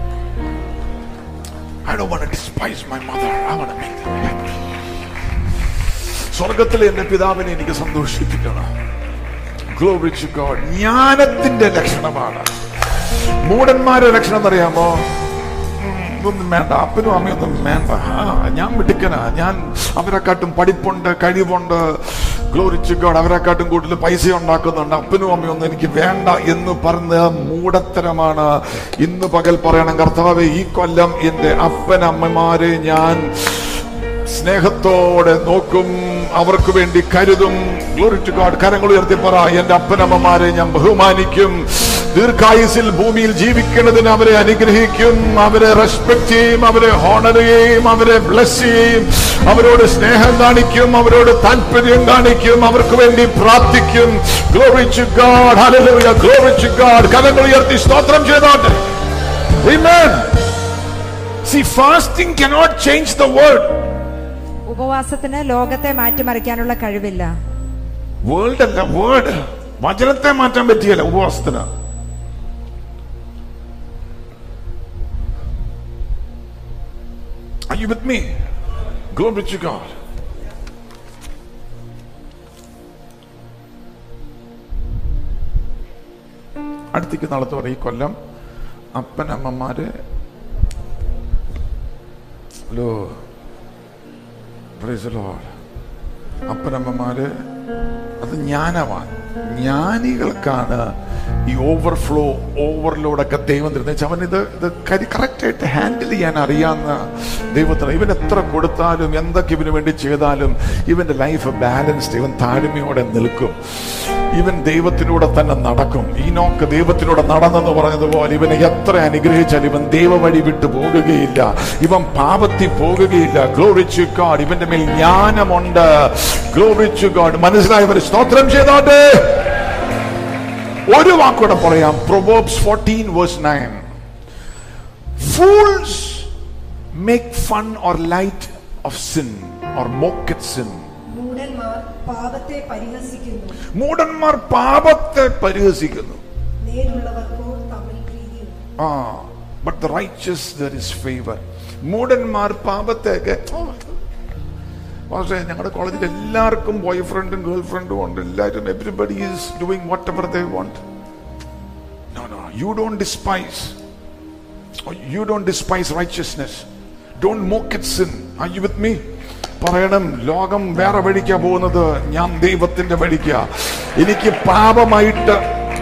I do won't despise my mother I won't make them happy സ്വർഗത്തിലെ എന്റെ പിതാവിനെ എനിക്ക് സന്തോഷിപ്പിക്കണം ഗ്ലോറി ടു ഗോഡ് ജ്ഞാനത്തിന്റെ ലക്ഷണമാണ് മൂടന്മാരുടെ ലക്ഷണം എന്നറിയാമോ ഉം, ഇതൊന്നും വേണ്ട അപ്പനും അമ്മയൊന്നും വേണ്ട ആ ഞാൻ മിടുക്കനാ ഞാൻ അവരെക്കാട്ടും പഠിപ്പുണ്ട് കഴിവുണ്ട് ഗ്ലോറിച്ച് ഗോഡ് അവരെക്കാട്ടും കൂടുതൽ പൈസ ഉണ്ടാക്കുന്നുണ്ട് അപ്പനും അമ്മയൊന്നും എനിക്ക് വേണ്ട എന്ന് പറഞ്ഞ മൂടത്തരമാണ് ഇന്ന് പകൽ പറയണം കർത്താവെ ഈ കൊല്ലം എന്റെ അപ്പനമ്മമാരെ ഞാൻ സ്നേഹത്തോടെ നോക്കും അവർക്ക് വേണ്ടി കരുതും ഗ്ലോറി ടു ഗോഡ് കരങ്ങൾ ഉയർത്തി പറ എന്റെ അപ്പനമ്മമാരെ ഞാൻ ബഹുമാനിക്കും ദീർഘായുസിൽ ഭൂമിയിൽ ജീവിക്കുന്നതിന് അവരെ അനുഗ്രഹിക്കും അവരെ റെസ്പെക്ട് ചെയ്യും അവരെ ഹോണർ ചെയ്യും അവരെ ബ്ലസ് ചെയ്യും അവരോട് സ്നേഹം കാണിക്കും അവരോട് താല്പര്യം കാണിക്കും അവർക്ക് വേണ്ടി പ്രാർത്ഥിക്കും Glory to God. Hallelujah. Glory to God. കരങ്ങൾ ഉയർത്തി സ്തോത്രം ചെയ്തോട്ടെ Amen. See, fasting cannot change the world. ഉപവാസത്തിന് ലോകത്തെ മാറ്റിമറിക്കാനുള്ള കഴിവില്ല വേൾഡ് അല്ല വേർഡ് വചനത്തെ മാറ്റാൻ പറ്റിയല്ല ഉപവാസത്തിന് Are you with me? Glory to God. അടുത്തേക്ക് നാളത്തെ പറയും ഈ കൊല്ലം അപ്പനമ്മമാര് ഹലോ പ്രൈസ് ലോഡ് അപ്പനമ്മമാര് അത് ജ്ഞാനമാണ് ജ്ഞാനികൾക്കാണ് ഈ ഓവർഫ്ലോ ഓവർലോഡൊക്കെ ദൈവം തരുന്നത് അവൻ ഇത് ഇത് കറക്റ്റായിട്ട് ഹാൻഡിൽ ചെയ്യാൻ അറിയാവുന്ന ദൈവത്തിന് ഇവൻ എത്ര കൊടുത്താലും എന്തൊക്കെ ഇവന് വേണ്ടി ചെയ്താലും ഇവന്റെ ലൈഫ് ബാലൻസ്ഡ് ഇവൻ താഴ്മയോടെ നിൽക്കും ഇവൻ ദൈവത്തിലൂടെ തന്നെ നടക്കും ഈ നോക്ക് ദൈവത്തിലൂടെ നടന്നെന്ന് പറഞ്ഞതുപോലെ ഇവനെ എത്ര അനുഗ്രഹിച്ചാൽ ഇവൻ ദൈവ വഴി വിട്ടു പോകുകയില്ല ഇവൻ പാപത്തിൽ പോകുകയില്ല ഗ്ലോറിച്ചു ഗാഡ് ഇവന്റെ മേൽ ജ്ഞാനമുണ്ട് ഗ്ലോറിച്ചു ഗാഡ് മനസ്സിലായവർ സ്തോത്രം ചെയ്തോട്ടെ ഒരു വാക്കൂടെ പറയാം proverbs fourteen verse nine fools make fun or light of sin or mock at sin മൂഢന്മാർ പാപത്തെ പരിഹസിക്കുന്നു മൂടന്മാർ പാപത്തെ പരിഹസിക്കുന്നു നേരുള്ളവർക്കോ തമ്മിൽ പ്രീതിയുണ്ട് ആ but the righteous there is favour മൂടന്മാർ പാപത്തെയൊക്കെ പക്ഷേ ഞങ്ങളുടെ കോളേജിൽ എല്ലാവർക്കും ബോയ് ഫ്രണ്ടും ഗേൾ ഫ്രണ്ടും ഉണ്ട് എല്ലാവരും everybody is doing whatever they want no no you don't despise you don't despise righteousness don't mock it sin are you with me പറയണം ലോകം വേറെ വഴിക്കാ പോകുന്നത് ഞാൻ ദൈവത്തിന്റെ വഴിക്കാ എനിക്ക് പാപമായിട്ട്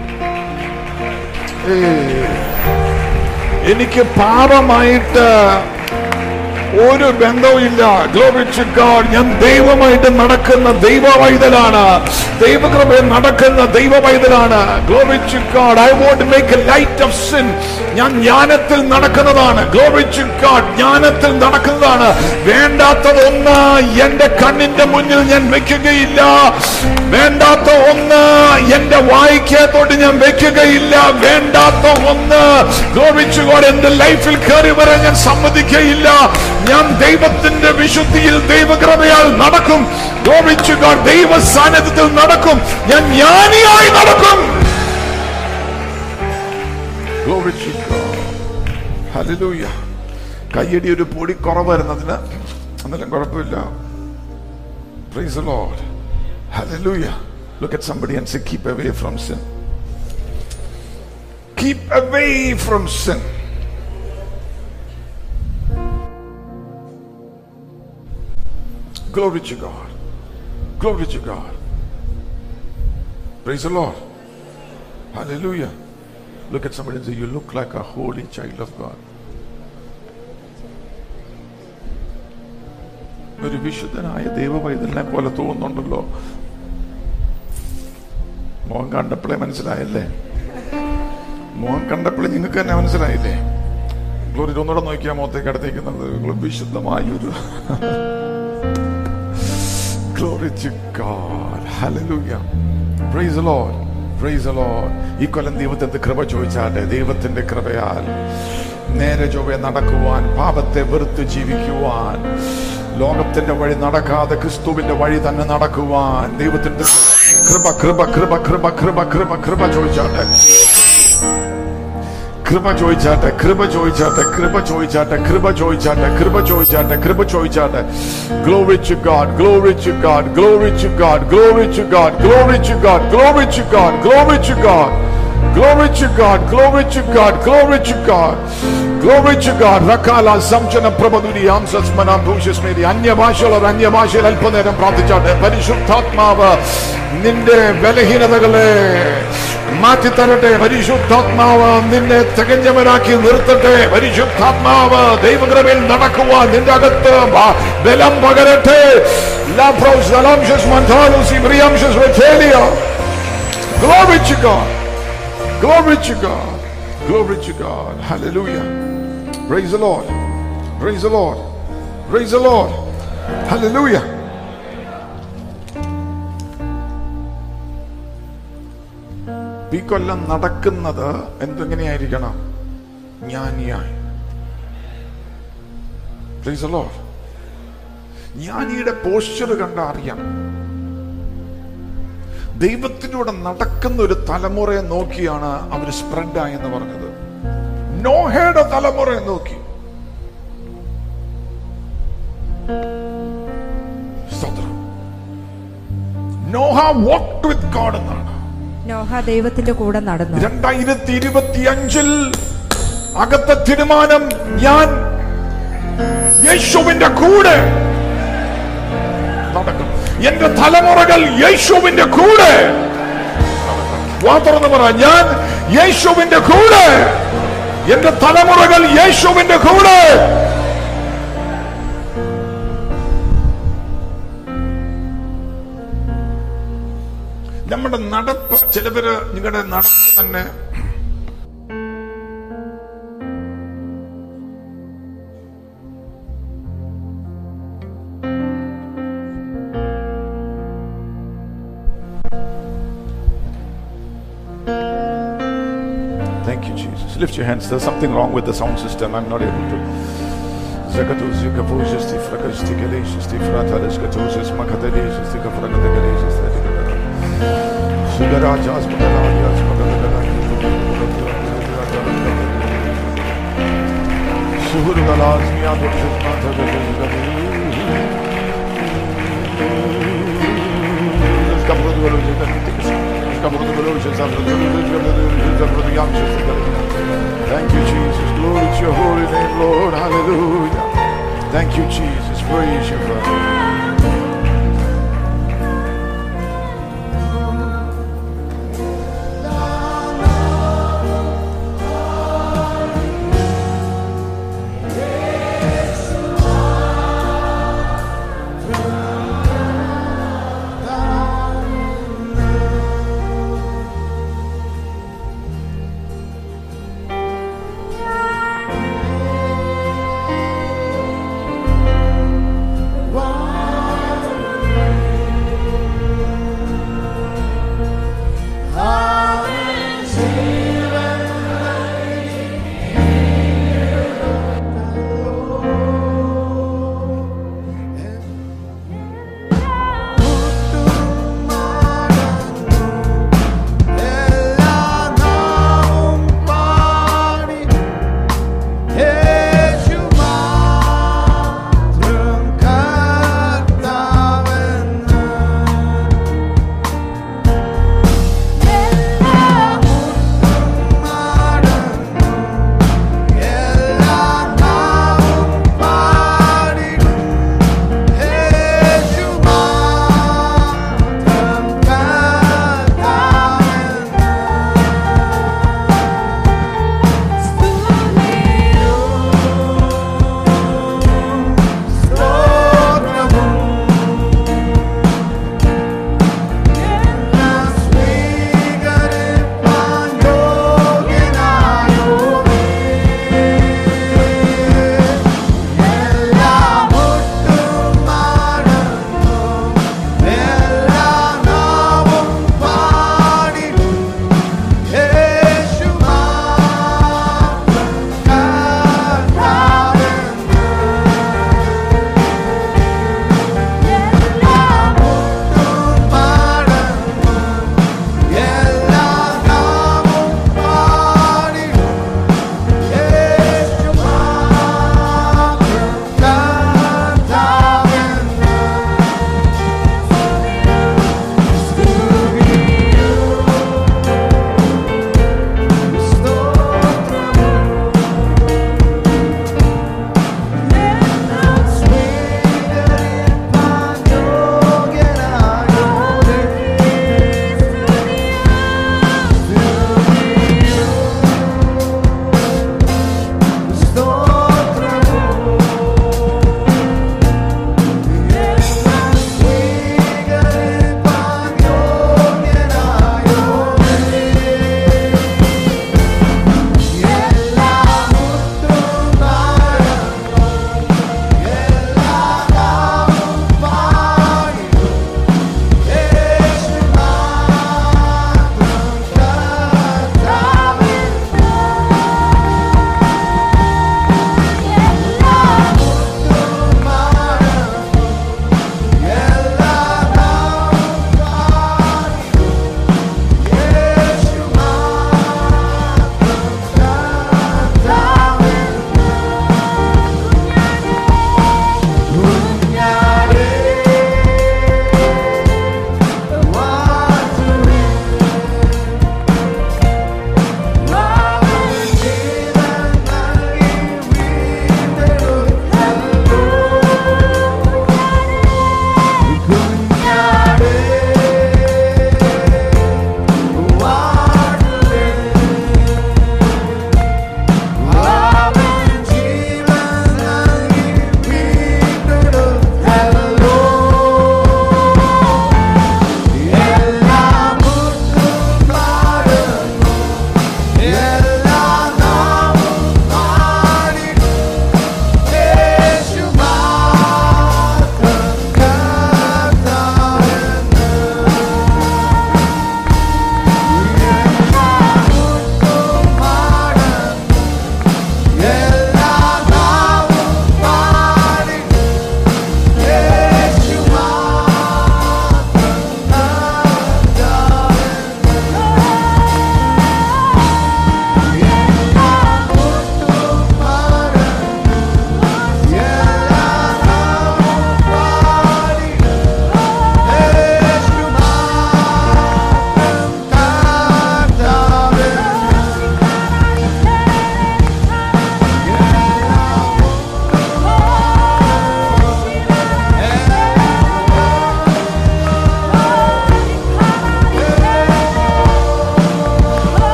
ഏയ്. എനിക്ക് പാപമായിട്ട് ഒരു ബന്ധവുമില്ല ഗ്ലോറിച്ച് ഗോഡ് ഞാൻ ദൈവമായിട്ട് നടക്കുന്ന ദൈവ വൈതലാണ് ദൈവകൃപ നടക്കുന്ന ദൈവ വൈതലാണ് glory to God I won't make a light of sin ഞാൻ ജ്ഞാനത്തിൽ നടക്കുന്നതാണ് ഗ്ലോറിച്ച് ഗോഡ് ജ്ഞാനത്തിൽ നടക്കുന്നതാണ് വേണ്ടാത്തതൊന്ന് എന്റെ കണ്ണിന്റെ മുന്നിൽ ഞാൻ വെക്കുകയില്ല വേണ്ടാത്ത ഒന്ന് എന്റെ വായിക്കകത്തോട്ട് ഞാൻ വെക്കുകയില്ല വേണ്ടാത്ത ഒന്ന് ഗ്ലോറിച്ച് ഗോഡ് എന്റെ ലൈഫിൽ കയറി വരാൻ ഞാൻ സമ്മതിക്കയില്ല ഞാൻ ദൈവത്തിന്റെ വിശുദ്ധിയിൽ ദൈവകൃപയാൽ നടക്കും ഗ്ലോറിച്ച് ഗോഡ് ദൈവ സാന്നിധ്യത്തിൽ നടക്കും ഞാൻ ജ്ഞാനിയായി നടക്കും Glory to God. Hallelujah. കയ്യടി ഒരു പൊടി കുറവ് വരുന്നതിന് എന്നാലും കുഴപ്പമില്ല Praise the Lord. Hallelujah. Look at somebody and say, keep away from sin. Keep away from sin. Glory to God. Glory to God. Praise the Lord. Hallelujah. Look at somebody and say, You look like a holy child of God. ഒരു വിശുദ്ധനായ ദൈവവൈതലിനെ പോലെ തോന്നുന്നുണ്ടല്ലോ മോൻ കണ്ടപ്പോഴേ മനസ്സിലായല്ലേ മോൻ കണ്ടപ്പോഴേ നിങ്ങൾക്ക് തന്നെ മനസ്സിലായില്ലേ ഗ്ലോറി ഒന്നുകൂടെ നോക്കിയാൽ മുഖത്തേക്ക് അടുത്തേക്കുന്നത് വിശുദ്ധമായൊരു Glory to God. Hallelujah. Praise the Lord. Praise the Lord. ഈ കൊല്ലം ദൈവത്തിന്റെ കൃപ ചോദിച്ചാട്ടെ ദൈവത്തിന്റെ കൃപയാൽ നേരെ ചൊവ്വെ നടക്കുവാൻ പാപത്തെ വെറുത്ത് ജീവിക്കുവാൻ ലോകത്തിന്റെ വഴി നടക്കാതെ ക്രിസ്തുവിന്റെ വഴി തന്നെ നടക്കുവാൻ ദൈവത്തിന്റെ കൃപ കൃപ കൃപ കൃപ കൃപ കൃപ കൃപ ചോദിച്ചാട്ടെ കൃപ ചോദിച്ചാട്ടെ കൃപ ചോദിച്ചാട്ടെ കൃപ ചോദിച്ചാട്ടെ കൃപ ചോദിച്ചാട്ടെ കൃപ ചോദിച്ചാട്ടെ കൃപ ചോദിച്ചാട്ടെ glory to God glory to God glory to God glory to God glory to God glory to God glory to God Glory to God, glory to God, glory to God. Glory to God. റക്കാല സംശന പ്രഭതുരി ആംസസ്മന ഭൂഷസ്മേരി അന്യഭാഷയുള്ളവർ അന്യഭാഷയിൽ അല്പനേരം പ്രാർത്ഥിച്ചാട്ടെ പരിശുദ്ധാത്മാവ് നിന്റെ ബലഹീനതകളെ മാറ്റിത്തരട്ടെ പരിശുദ്ധാത്മാവ് നിന്നെ തികഞ്ഞവനാക്കി നിർത്തട്ടെ പരിശുദ്ധാത്മാവ് ദൈവകൃപയിൽ നടക്കുവാൻ നിന്റെ അകത്ത് ബ- ബലം പകരട്ടെ ലാഭ്രോസ് അലാംശസ് മന്ഥാലോസ് ഇബ്രിയാംശസ് വെഥേലിയ Glory to God. Glory to God. Glory to God. Hallelujah. Praise the Lord. Praise the Lord. Praise the Lord. Hallelujah. ഈ കൊല്ലം നടക്കുന്നത് എന്തെങ്ങനെയായിരിക്കണം ജ്ഞാനിയായി Praise the Lord. ജ്ഞാനിയുടെ പോസ്ചർ കണ്ട അറിയാം ദൈവത്തിലൂടെ നടക്കുന്ന ഒരു തലമുറയെ നോക്കിയാണ് അവർ സ്പ്രെഡായി എന്ന് പറഞ്ഞത് നോഹയുടെ തലമുറയെ നോക്കി സ്തോത്രം നോഹ walked with God എന്നാണ് നോഹ ദൈവത്തിന്റെ കൂടെ നടന്നു രണ്ടായിരത്തി ഇരുപത്തി അഞ്ചിൽ അകത്തെ തീരുമാനം ഞാൻ യേശുവിന്റെ കൂടെ നടക്കും എന്റെ തലമുറകൾ യേശുവിന്റെ കൂടെ വാ തുറന്ന് പറ ഞാൻ യേശുവിന്റെ കൂടെ എന്റെ തലമുറകൾ യേശുവിന്റെ കൂടെ നമ്മുടെ നടപ്പ് ചിലവര് നിങ്ങളുടെ നടപ്പ് തന്നെ Thank you, Jesus. Lift your hands. There's something wrong with the sound system. I'm not able to. Zakatusi kapusis ti frakas ti galesius ti fratalis katusis makadalesius ti kafrakadegalesius ti Sugarajas magaladias Suhurgalas miyadotis Thank you, Jesus. Glory to your holy name, Lord. Hallelujah. Thank you, Jesus. Praise you, Father.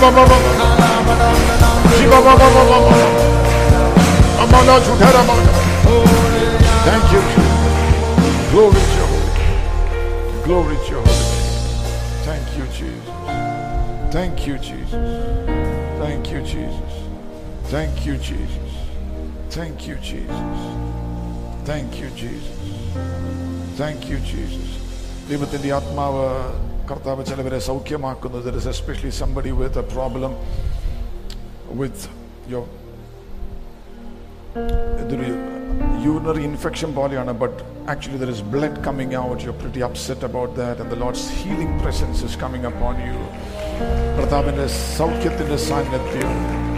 Shibababa. Shibababa. Amala Judarama. Thank you, Jesus. Glory to your holy name. Glory to your holy name. Thank you, Jesus. Thank you, Jesus. Thank you, Jesus. Thank you, Jesus. Thank you, Jesus. Thank you, Jesus. Thank you, Jesus. ദൈവത്തിൻ്റെ ആത്മാവ് കർത്താവ് ചിലവരെ സൗഖ്യമാക്കുന്നത് there is especially somebody with a problem with your ഇതൊരു urinary infection പോലെയാണ് but actually there is blood coming out you pretty upset about that and the Lord's healing presence is coming upon you കർത്താവിൻ്റെ സൗഖ്യത്തിൻ്റെ സാന്നിധ്യം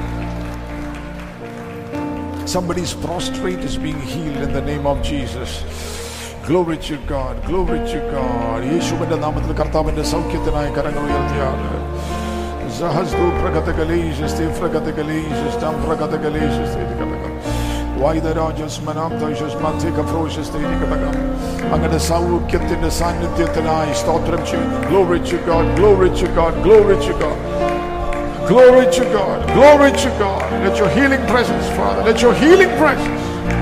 Somebody's prostrate is being healed in the name of Jesus. Glory to God. Glory to God. യേശുവിന്റെ നാമത്തിൽ കർത്താവിന്റെ സൗഖ്യത്തിനായി കരങ്ങൾ ഉയർത്തിയാണ് Zahazdu prakatakalijus, te prakatakalijus, tam prakatakalijus, te dikataka. വൈദരാജസ് മനാന്തൈഷസ് മധ്യക ഫ്രോഷസ് തേരികടകം അങ്ങനെ സൗഖ്യത്തിന്റെ സാന്നിധ്യത്തിനായി സ്തോത്രം ചെയ്യുന്നു glory to God glory to God glory to God Glory to God. Glory to God. Let your healing presence, Father. Let your healing presence.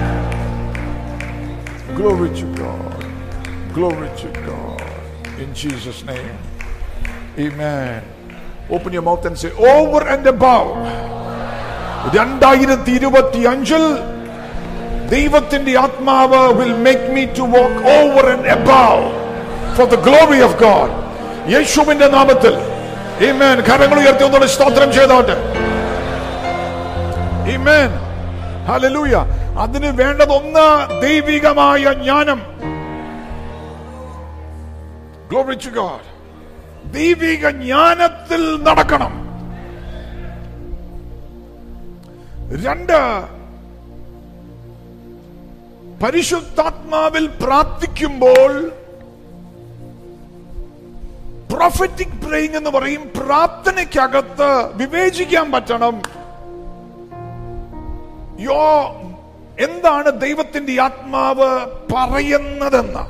Glory to God. Glory to God. In Jesus' name. Amen. Open your mouth and say, Over and above. രണ്ടായിരത്തി ഇരുപത്തി അഞ്ചിൽ ദൈവത്തിന്റെ ആത്മാവ് will make me to walk over and above for the glory of God യേശുവിന്റെ നാമത്തിൽ Amen. കരങ്ങൾ ഉയർത്തി ഒന്നുകൂടെ സ്തോത്രം ചെയ്തോട്ടെ Amen. Hallelujah. അതിന് വേണ്ടതൊന്ന് ദൈവികമായ ജ്ഞാനം Glory to God. ദൈവിക ജ്ഞാനത്തിൽ നടക്കണം രണ്ട് പരിശുദ്ധാത്മാവിൽ പ്രാർത്ഥിക്കുമ്പോൾ പ്രൊഫറ്റിക് പ്രേയിങ് എന്ന് പറയും പ്രാർത്ഥനയ്ക്കകത്ത് വിവേചിക്കാൻ പറ്റണം യോ എന്താണ് ദൈവത്തിന്റെ ആത്മാവ് പറയുന്നതെന്ന്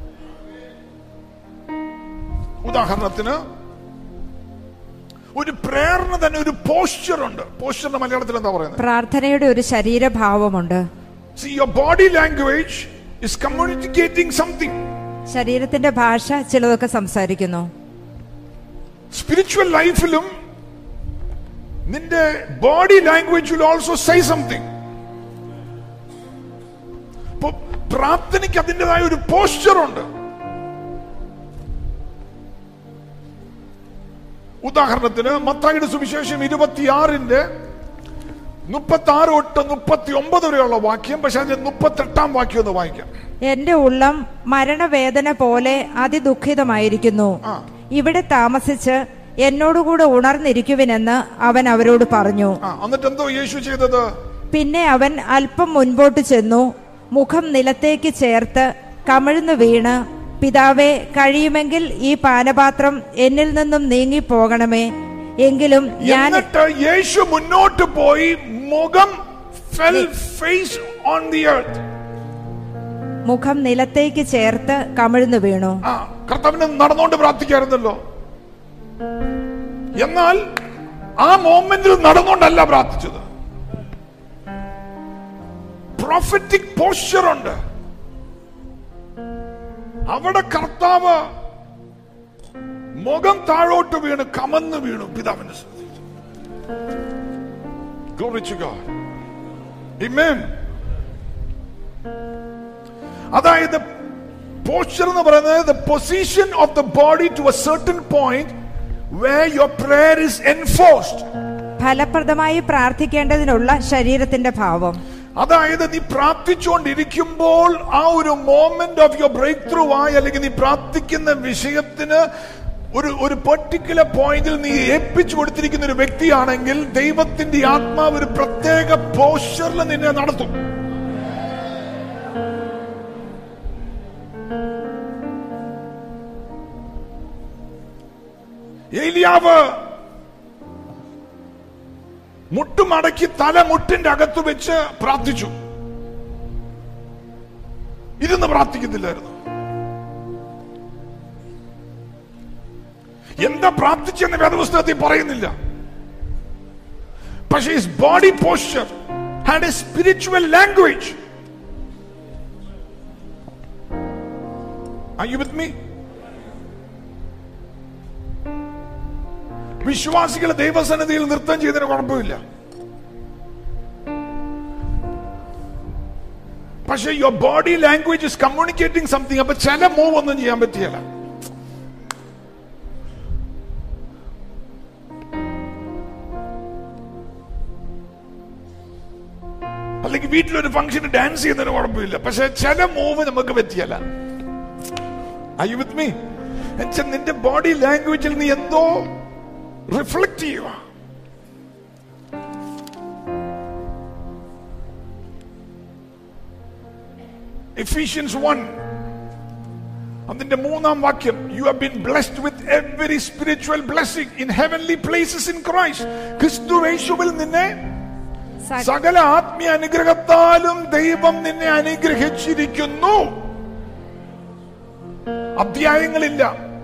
ഉദാഹരണത്തിന് ഒരു പ്രേരണ തന്നെ ഒരു പോസ്ചർ ഉണ്ട് പോസ്ചറിന്റെ മലയാളത്തിൽ എന്താ പറയുന്നത് പ്രാർത്ഥനയുടെ ഒരു ശരീരഭാവമുണ്ട് See, your body language is communicating something. ശരീരത്തിന്റെ ഭാഷ ചിലതൊക്കെ സംസാരിക്കുന്നു സ്പിരിച്വൽ ലൈഫിലും നിന്റെ body language will also say something ഇപ്പൊ പ്രാർത്ഥനയ്ക്ക് അതിൻ്റെതായ ഒരു പോസ്ചർ ഉണ്ട് ഉദാഹരണത്തിന് മത്തായിയുടെ സുവിശേഷം ഇരുപത്തിയാറിന്റെ മുപ്പത്തി ആറ് തൊട്ട് മുപ്പത്തി ഒമ്പത് വരെയുള്ള വാക്യം പക്ഷെ അതിന്റെ മുപ്പത്തെട്ടാം വാക്യം ഒന്ന് വായിക്കാം എന്റെ ഉള്ളം മരണവേദന പോലെ അതിദുഃഖിതമായിരിക്കുന്നു ആ. ഇവിടെ താമസിച്ച് എന്നോടുകൂടെ ഉണർന്നിരിക്കുവിനെന്ന് അവൻ അവരോട് പറഞ്ഞു ആ എന്നിട്ട് എന്തോ യേശു ചെയ്തത് പിന്നെ അവൻ അല്പം മുൻപോട്ട് ചെന്നു മുഖം നിലത്തേക്ക് ചേർത്ത് കമിഴ്ന്നു വീണ് പിതാവേ കഴിയുമെങ്കിൽ ഈ പാനപാത്രം എന്നിൽ നിന്നും നീങ്ങിപ്പോകണമേ എങ്കിലും ഞാൻ എന്നിട്ട് യേശു മുന്നോട്ട് പോയി മുഖം fell face on the earth മുഖം നിലത്തേക്ക് ചേർത്ത് കമിഴ്ന്നു വീണു ആ കർത്താവിന് നടന്നുകൊണ്ട് പ്രാർത്ഥിക്കായിരുന്നല്ലോ എന്നാൽ ആ മോമെന്റിൽ നടന്നുകൊണ്ടല്ല പ്രാർത്ഥിച്ചത് പ്രൊഫറ്റിക് പോസ്ചർ ഉണ്ട് അവിടെ കർത്താവ് മുഖം താഴോട്ട് വീണ് കമന്ന് വീണു പിതാവിന്റെ സന്നിധിയിൽ. Glory to God. Amen. അതായത് പോസ്ചർ എന്ന് പറയുന്നത് the position of the body to a certain point way your prayer is enforced ഫലപ്രദമായി പ്രാർത്ഥിക്കേണ്ടതിനുള്ള ശരീരത്തിന്റെ ഭാവം അതായത് നീ പ്രാർത്ഥിച്ചുകൊണ്ടിരിക്കുമ്പോൾ ആ ഒരു moment of your breakthrough ആയി അല്ലെങ്കിൽ നീ പ്രാർത്ഥിക്കുന്ന വിഷയത്തിന് ഒരു ഒരു പെർട്ടിക്കുലർ പോയിന്റിൽ നീ ഏൽപ്പിച്ചു കൊടുത്തിരിക്കുന്ന ഒരു വ്യക്തിയാണെങ്കിൽ ദൈവത്തിന്റെ ആത്മാവ് ഒരു പ്രത്യേക പോസ്ചറിൽ നിന്നെ നടത്തും ഏലിയാവ് മുട്ടുമടക്കി തല മുട്ടിന്റെ അകത്ത് വെച്ച് പ്രാർത്ഥിച്ചു ഇരുന്ന് പ്രാർത്ഥിക്കുന്നില്ലായിരുന്നു എന്താ പ്രാർത്ഥിച്ചെന്ന് വേദപുസ്തകത്തിൽ പറയുന്നില്ല പക്ഷേ his body posture had a spiritual language Are you with me? വിശ്വാസികളെ ദൈവസന്നിധിയിൽ നൃത്തം ചെയ്തതിന് കുഴപ്പമില്ല പക്ഷെ your body language is communicating something അപ്പൊ ചില മൂവ് ഒന്നും ചെയ്യാൻ പറ്റിയല്ല അല്ലെങ്കിൽ വീട്ടിലൊരു ഫംഗ്ഷന് ഡാൻസ് ചെയ്യുന്നതിന് കുഴപ്പമില്ല പക്ഷെ ചില മൂവ് നമുക്ക് പറ്റിയല്ല ഐ വിത്ത് മീ നിന്റെ ബോഡി ലാംഗ്വേജിൽ നീ എന്തോ റിഫ്ലക്ട് ചെയ്യുക എഫീഷ്യൻസ് വൺ അതിന്റെ മൂന്നാം വാക്യം you have been blessed with every spiritual blessing in heavenly places in Christ ക്രിസ്തു യേശുവിൽ നിന്നെ സ- സകല ആത്മീയ അനുഗ്രഹത്താലും ദൈവം നിന്നെ അനുഗ്രഹിച്ചിരിക്കുന്നു അധ്യായങ്ങളില്ല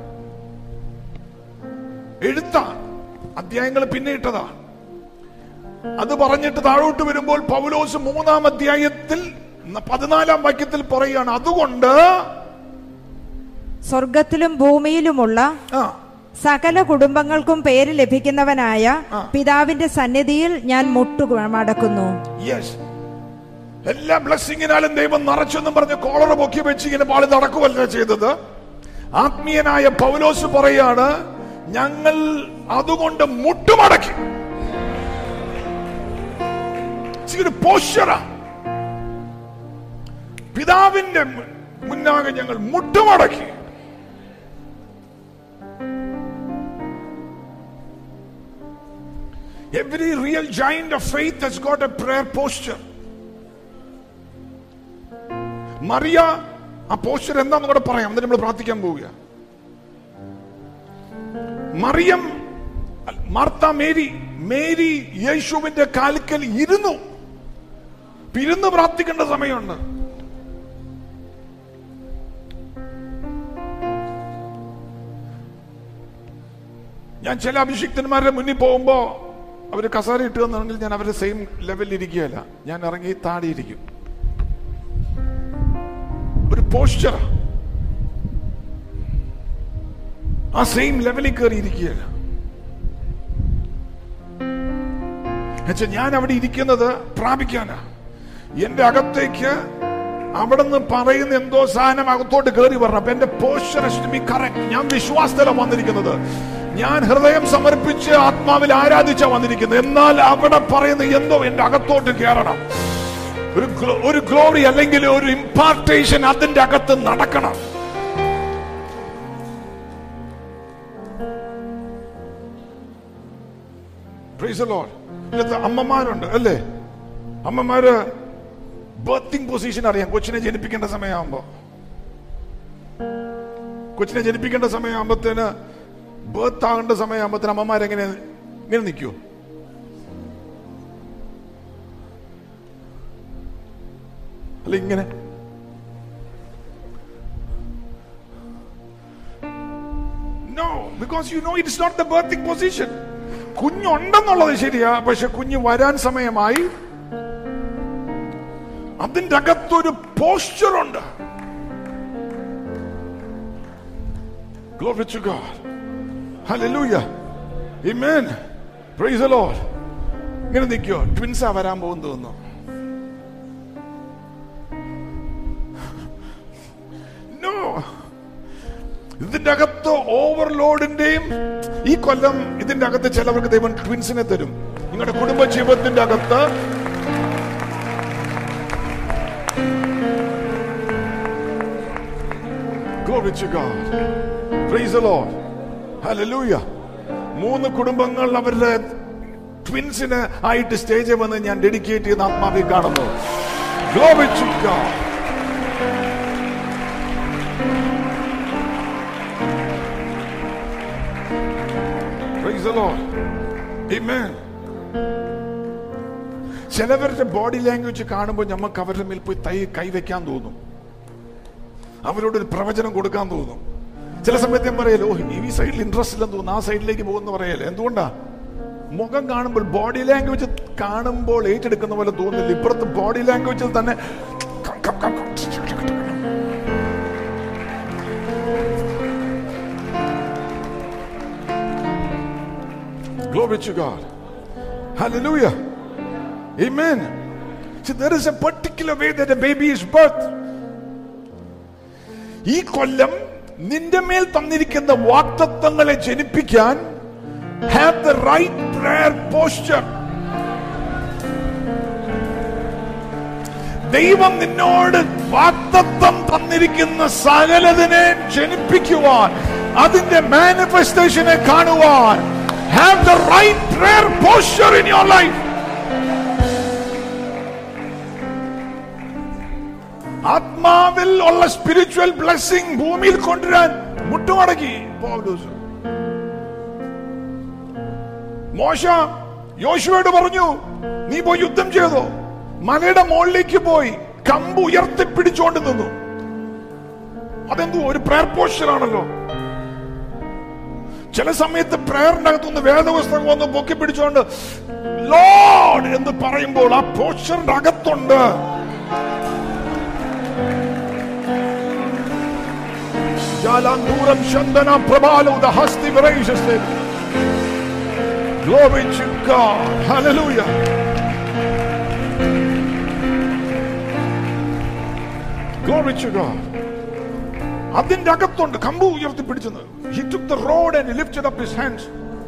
എഴുത്താണ് അധ്യായങ്ങൾ പിന്നെ ഇട്ടതാ അത് പറഞ്ഞിട്ട് താഴോട്ട് വരുമ്പോൾ പൗലോസ് മൂന്നാം അധ്യായത്തിൽ പതിനാലാം വാക്യത്തിൽ പറയുകയാണ് അതുകൊണ്ട് സ്വർഗത്തിലും ഭൂമിയിലുമുള്ള ആ സകല കുടുംബങ്ങൾക്കും പേര് ലഭിക്കുന്നവനായ ആ. പിതാവിന്റെ സന്നിധിയിൽ ഞാൻ മുട്ടു മടക്കുന്നു യെസ് എല്ലാ ബ്ലെസ്സിങ്ങിനാലും ദൈവം നിറച്ചെന്നും പറഞ്ഞ് കോളറ പൊക്കി വെച്ച് ഇങ്ങനെ പാളി നടക്കുമല്ല ചെയ്തത് ആത്മീയനായ പൗലോസ് പറയാണ് ഞങ്ങൾ അതുകൊണ്ട് മുട്ടുമടക്കി ഒരു പോശ്ചറ പിതാവിന്റെ മു- മുന്നാകെ ഞങ്ങൾ മുട്ടുമടക്കി Every real giant of faith has got a prayer posture. Mariya ആ പോസ്റ്റർ എന്താന്ന് കൂടെ പറയാം എന്നിട്ട് നമ്മൾ പ്രാർത്ഥിക്കാൻ പോവുക മറിയം മാർത്ത മേരി മേരി യേശുവിന്റെ കാൽക്കൽ ഇരുന്നു ഇരുന്ന് പ്രാർത്ഥിക്കേണ്ട സമയമുണ്ട് ഞാൻ ചില അഭിഷിക്തന്മാരുടെ മുന്നിൽ പോകുമ്പോ അവർ കസാര ഇട്ട് തന്നെങ്കിൽ ഞാൻ അവരുടെ സെയിം ലെവലിൽ ഇരിക്കുകയല്ല ഞാൻ ഇറങ്ങി താടിയിരിക്കും ഒരു പോസ്ചർ ആ സെയിം ലെവലിൽ കയറി ഇരിക്കുകയല്ല എന്നുവെച്ചാൽ ഞാൻ അവിടെ ഇരിക്കുന്നത് പ്രാപിക്കാനാ എന്റെ അകത്തേക്ക് അവിടെ നിന്ന് പറയുന്ന എന്തോ സാധനം അകത്തോട്ട് കയറി വരണം അപ്പൊ എന്റെ പോസ്ചർ ബി കറക്റ്റ് ഞാൻ വിശ്വാസത്തിലാണ് വന്നിരിക്കുന്നത് ഞാൻ ഹൃദയം സമർപ്പിച്ച് ആത്മാവിൽ ആരാധിച്ച വന്നിരിക്കുന്നത് എന്നാൽ അവിടെ പറയുന്ന എന്തോ എന്റെ അകത്തോട്ട് കയറണം ഒരു ഗ്ലോ- ഒരു ഗ്ലോറി അല്ലെങ്കിൽ ഒരു ഇമ്പാർട്ടേഷൻ അതിന്റെ അകത്ത് നടക്കണം Praise the Lord. ഇതിനകത്ത് അമ്മമാരുണ്ട് അല്ലേ അമ്മമാര് ബർത്തിങ് പൊസിഷൻ അറിയാം കൊച്ചിനെ ജനിപ്പിക്കേണ്ട സമയമാകുമ്പോ കൊച്ചിനെ ജനിപ്പിക്കേണ്ട സമയമാകുമ്പത്തേന് ബർത്ത് ആകേണ്ട സമയമാകുമ്പത്തേന് അമ്മമാരെങ്ങനെ ഇങ്ങനെ നിൽക്കുവോ അല്ല ഇങ്ങനെ no because you know it's not the birthing position കുഞ്ഞുണ്ടെന്നുള്ളത് ശരിയാ പക്ഷെ കുഞ്ഞ് വരാൻ സമയമായി അതിന്റെ അകത്തൊരു പോസ്ചർ ഉണ്ട് Glory to God. Hallelujah. Amen. Praise the Lord. ഇങ്ങനെ നിൽക്കോ ട്വിൻസാ വരാൻ പോകുന്നു തോന്നുന്നു No. ഇതിന്റെ അകത്ത് ഓവർലോഡിന്റെയും ഈ കൊല്ലം ഇതിന്റെ അകത്ത് ചിലവർക്ക് ദൈവം ട്വിൻസിനെ തരും നിങ്ങളുടെ കുടുംബ ജീവിതത്തിന്റെ അകത്ത് Glory to God. Praise the Lord. Hallelujah. മൂന്ന് കുടുംബങ്ങൾ അവരുടെ ട്വിൻസിന് ആയിട്ട് സ്റ്റേജിൽ വന്ന് ഞാൻ ഡെഡിക്കേറ്റ് ചെയ്യുന്ന ആത്മാവിൽ കാണുന്നു Glory to God. Praise the Lord. Amen. ചിലവരുടെ ബോഡി ലാംഗ്വേജ് കാണുമ്പോൾ നമുക്ക് അവരുടെ മേൽ പോയി തൈ കൈവയ്ക്കാൻ തോന്നും അവരോടൊരു പ്രവചനം കൊടുക്കാൻ തോന്നും ചില സമയത്ത് ഞാൻ പറയല്ലോ "ഓ, ഈ സൈഡിൽ ഇൻട്രസ്റ്റ് ഇല്ലെന്ന് തോന്നുന്നു ആ സൈഡിലേക്ക് പോകുന്ന പറയല്ലേ എന്തുകൊണ്ടാ മുഖം കാണുമ്പോൾ ബോഡി ലാംഗ്വേജ് കാണുമ്പോൾ ഏറ്റെടുക്കുന്ന പോലെ തോന്നില്ല ഇപ്പുറത്ത് ബോഡി ലാംഗ്വേജിൽ തന്നെ come, come, come, come. Glory to God. Hallelujah. Amen. See, there is a particular way that a baby is birthed. ഈ കൊല്ലം നിന്റെ മേൽ തന്നിരിക്കുന്ന വാക്തത്വങ്ങളെ ജനിപ്പിക്കാൻ have the right prayer posture ദൈവം നിന്നോട് വാക്തത്വം തന്നിരിക്കുന്ന സകലതിനെ ജനിപ്പിക്കുവാൻ അതിന്റെ മാനിഫെസ്റ്റേഷനെ കാണുവാൻ have the right prayer posture in your life ആത്മാവിൽ ഉള്ള സ്പിരിച്വൽ ബ്ലെസ്സിംഗ് ഭൂമിയിൽ കൊണ്ടുവരാൻ മുട്ടുമടക്കി പൗലോസ് മോശ യോശുവയോട് പറഞ്ഞു നീ പോയി യുദ്ധം ചെയ്തോ മലയുടെ മുകളിലേക്ക് പോയി കമ്പ് ഉയർത്തിപ്പിടിച്ചുകൊണ്ട് നിന്നു അതെന്തോ ഒരു പ്രയർ പോസ്റ്റർ ആണല്ലോ ചില സമയത്ത് പ്രയറിന്റെ അകത്തുനിന്ന് വേദപുസ്തകം ഒന്ന് പൊക്കി പിടിച്ചുകൊണ്ട് ലോഡ് എന്ന് പറയുമ്പോൾ ആ പോസ്റ്ററിന്റെ അകത്തുണ്ട് ജാലാന്തൂരം ചന്ദന പ്രബാലൗദ ഹസ്തി വിറയിച്ചത് Glory to God. Hallelujah. Glory to God. അതിന്റെ അകത്തുണ്ട് കമ്പു ഉയർത്തി പിടിച്ചത് he took the rod and lifted up his hands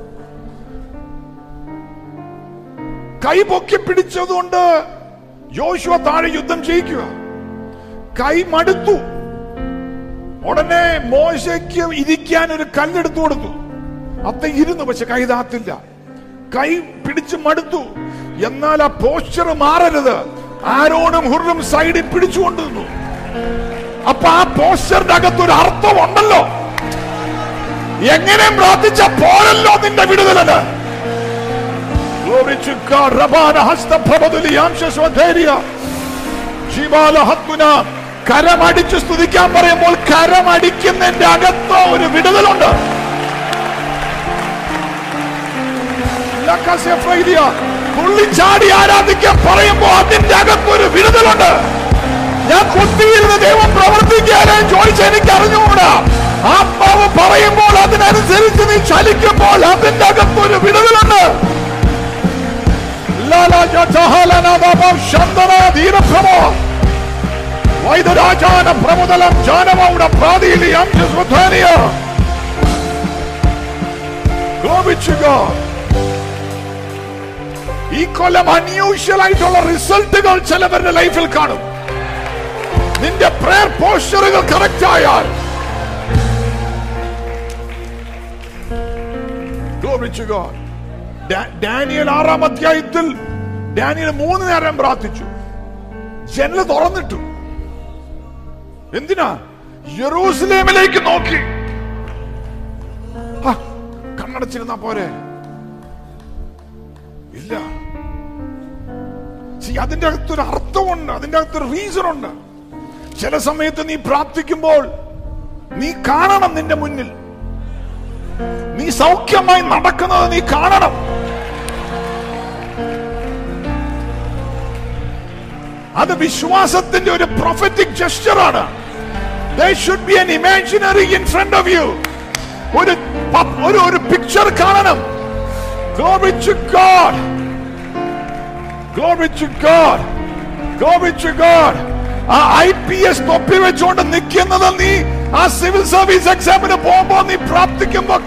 കൈ പൊക്കി പിടിച്ചതുകൊണ്ട് യോശുവ താഴെ യുദ്ധം ചെയ്യിക്കുക കൈ മടുത്തു ഉടനെ മോശയ്ക്ക് ഇരിക്കാൻ ഒരു കല്ലെടുത്തു കൊടുത്തു അത്ത ഇരുന്നു പക്ഷെ കൈ താത്തില്ല കൈ പിടിച്ച് മടുത്തു എന്നാൽ ആ പോസ്ചർ മാറരുത് ആരോണും ഹുറും സൈഡിൽ പിടിച്ചുകൊണ്ട് നിന്നു അപ്പൊ ആ പോസ്റ്ററിന്റെ അകത്ത് ഒരു അർത്ഥമുണ്ടല്ലോ എങ്ങനെ പ്രാർത്ഥിച്ച പോരല്ലോ നിന്റെ വിടുതലന് Glory to God. Rabana hasta praboduli amsha swadheriya. ജീവാല ഹത്മുന കരമടിച്ച് സ്തുതിക്കാൻ പറയുമ്പോൾ കരമടിക്കുന്നതിന്റെ അകത്ത് ഒരു വിടുതലുണ്ട് ലക്കാസിയ ഫ്രൈദിയ. തുള്ളിച്ചാടി ആരാധിക്കാൻ പറയുമ്പോൾ അതിന്റെ അകത്ത് ഒരു വിടുതലുണ്ട് ഞാൻ കുത്തിയിരുന്ന് ദൈവം പ്രവർത്തിക്കാനും ചോദിച്ച എനിക്ക് അറിഞ്ഞുകൂടാ ആത്മാവ് പറയുമ്പോൾ അതിനനുസരിച്ച് നീ ചലിക്കുമ്പോൾ അതിന്റെ അകത്ത് ഒരു വിടുതലുണ്ട് വൈദ്യരാജാന പ്രമുദലം ജാനവയുടെ പ്രാതിയിലെ അംശസ്വധാനിയ ഈ കൊല്ലം അൺയൂഷ്വൽ ആയിട്ടുള്ള റിസൾട്ടുകൾ ചിലവരുടെ ലൈഫിൽ കാണും നിന്റെ പ്രയർ പോസ്റ്ററുകൾ കറക്റ്റ് ആയാൽ Glory to God. ഡാ- ഡാനിയൽ ആറാം അധ്യായത്തിൽ ഡാനിയൽ മൂന്ന് നേരം പ്രാർത്ഥിച്ചു ജനല് തുറന്നിട്ടു എന്തിനാ യെറൂസലേമിലേക്ക് നോക്കി ആ, കണ്ണടച്ചിരുന്നാ പോരെ ഇല്ല See, അതിന്റെ അകത്തൊരു അർത്ഥമുണ്ട് അതിന്റെ അകത്തൊരു റീസൺ ഉണ്ട് ചില സമയത്ത് നീ പ്രാർത്ഥിക്കുമ്പോൾ നീ കാണണം നിന്റെ മുന്നിൽ നീ സൗഖ്യമായി നടക്കുന്നത് നീ കാണണം അത് വിശ്വാസത്തിന്റെ ഒരു പ്രൊഫറ്റിക് ജസ്റ്ററാണ് should be an imaginary in front of you ഒരു പ- ഒരു ഒരു പിക്ചർ കാണണം Glory to God. Glory to God. Glory to God. ആ ഐ പി എസ് തൊപ്പി വെച്ചുകൊണ്ട് നിൽക്കുന്നത് നീ ആ സിവിൽ സർവീസ് എക്സാമിന് പോകുമ്പോ നീ പ്രാർത്ഥിക്കുമ്പോ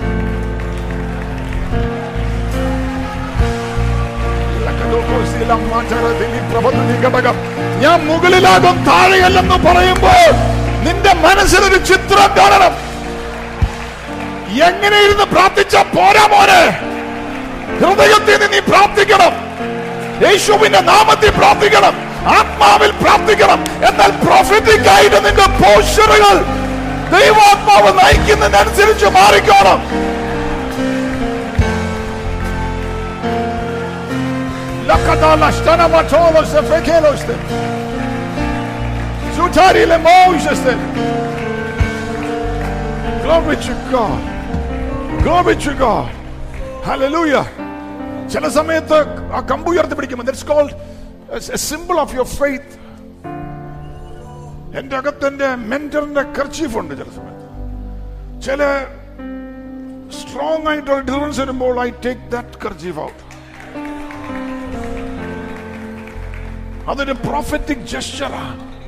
ഞാൻ മുകളിലാകും താഴെയല്ലെന്ന് പറയുമ്പോൾ നിന്റെ മനസ്സിലൊരു ചിത്രം കാണണം എങ്ങനെ ഇരുന്ന് പ്രാർത്ഥിച്ച പോരാ മോനെ ഹൃദയത്തിൽ നിന്ന് നീ പ്രാർത്ഥിക്കണം യേശുവിന്റെ നാമത്തിൽ പ്രാർത്ഥിക്കണം ആത്മാവിൽ പ്രാർത്ഥിക്കണം എന്നാൽ പ്രൊഫറ്റിക് ആയിട്ട് നിന്റെ പോസ്റ്ററുകൾ ദൈവാത്മാവ് നയിക്കുന്നതിനനുസരിച്ച് മാറിക്കോണം Lakadala stanamatolos de frekelos de. Zutari le Moses de. Glory to God. Glory to God. Hallelujah. ചില സമയത്ത് ആ കമ്പ് ഉയർത്തി പിടിക്കുമ്പോൾ that's called symbol of your faith എന്റെ അകത്ത് എന്റെ മെന്ററിന്റെ കർച്ചീഫ് ഉണ്ട് ചില സമയത്ത് ചില സ്ട്രോങ് ആയിട്ടുള്ള ഡിഫറൻസ് വരുമ്പോൾ I take that kerchief out അതൊരു പ്രോഫറ്റിക് ജസ്റ്ററാ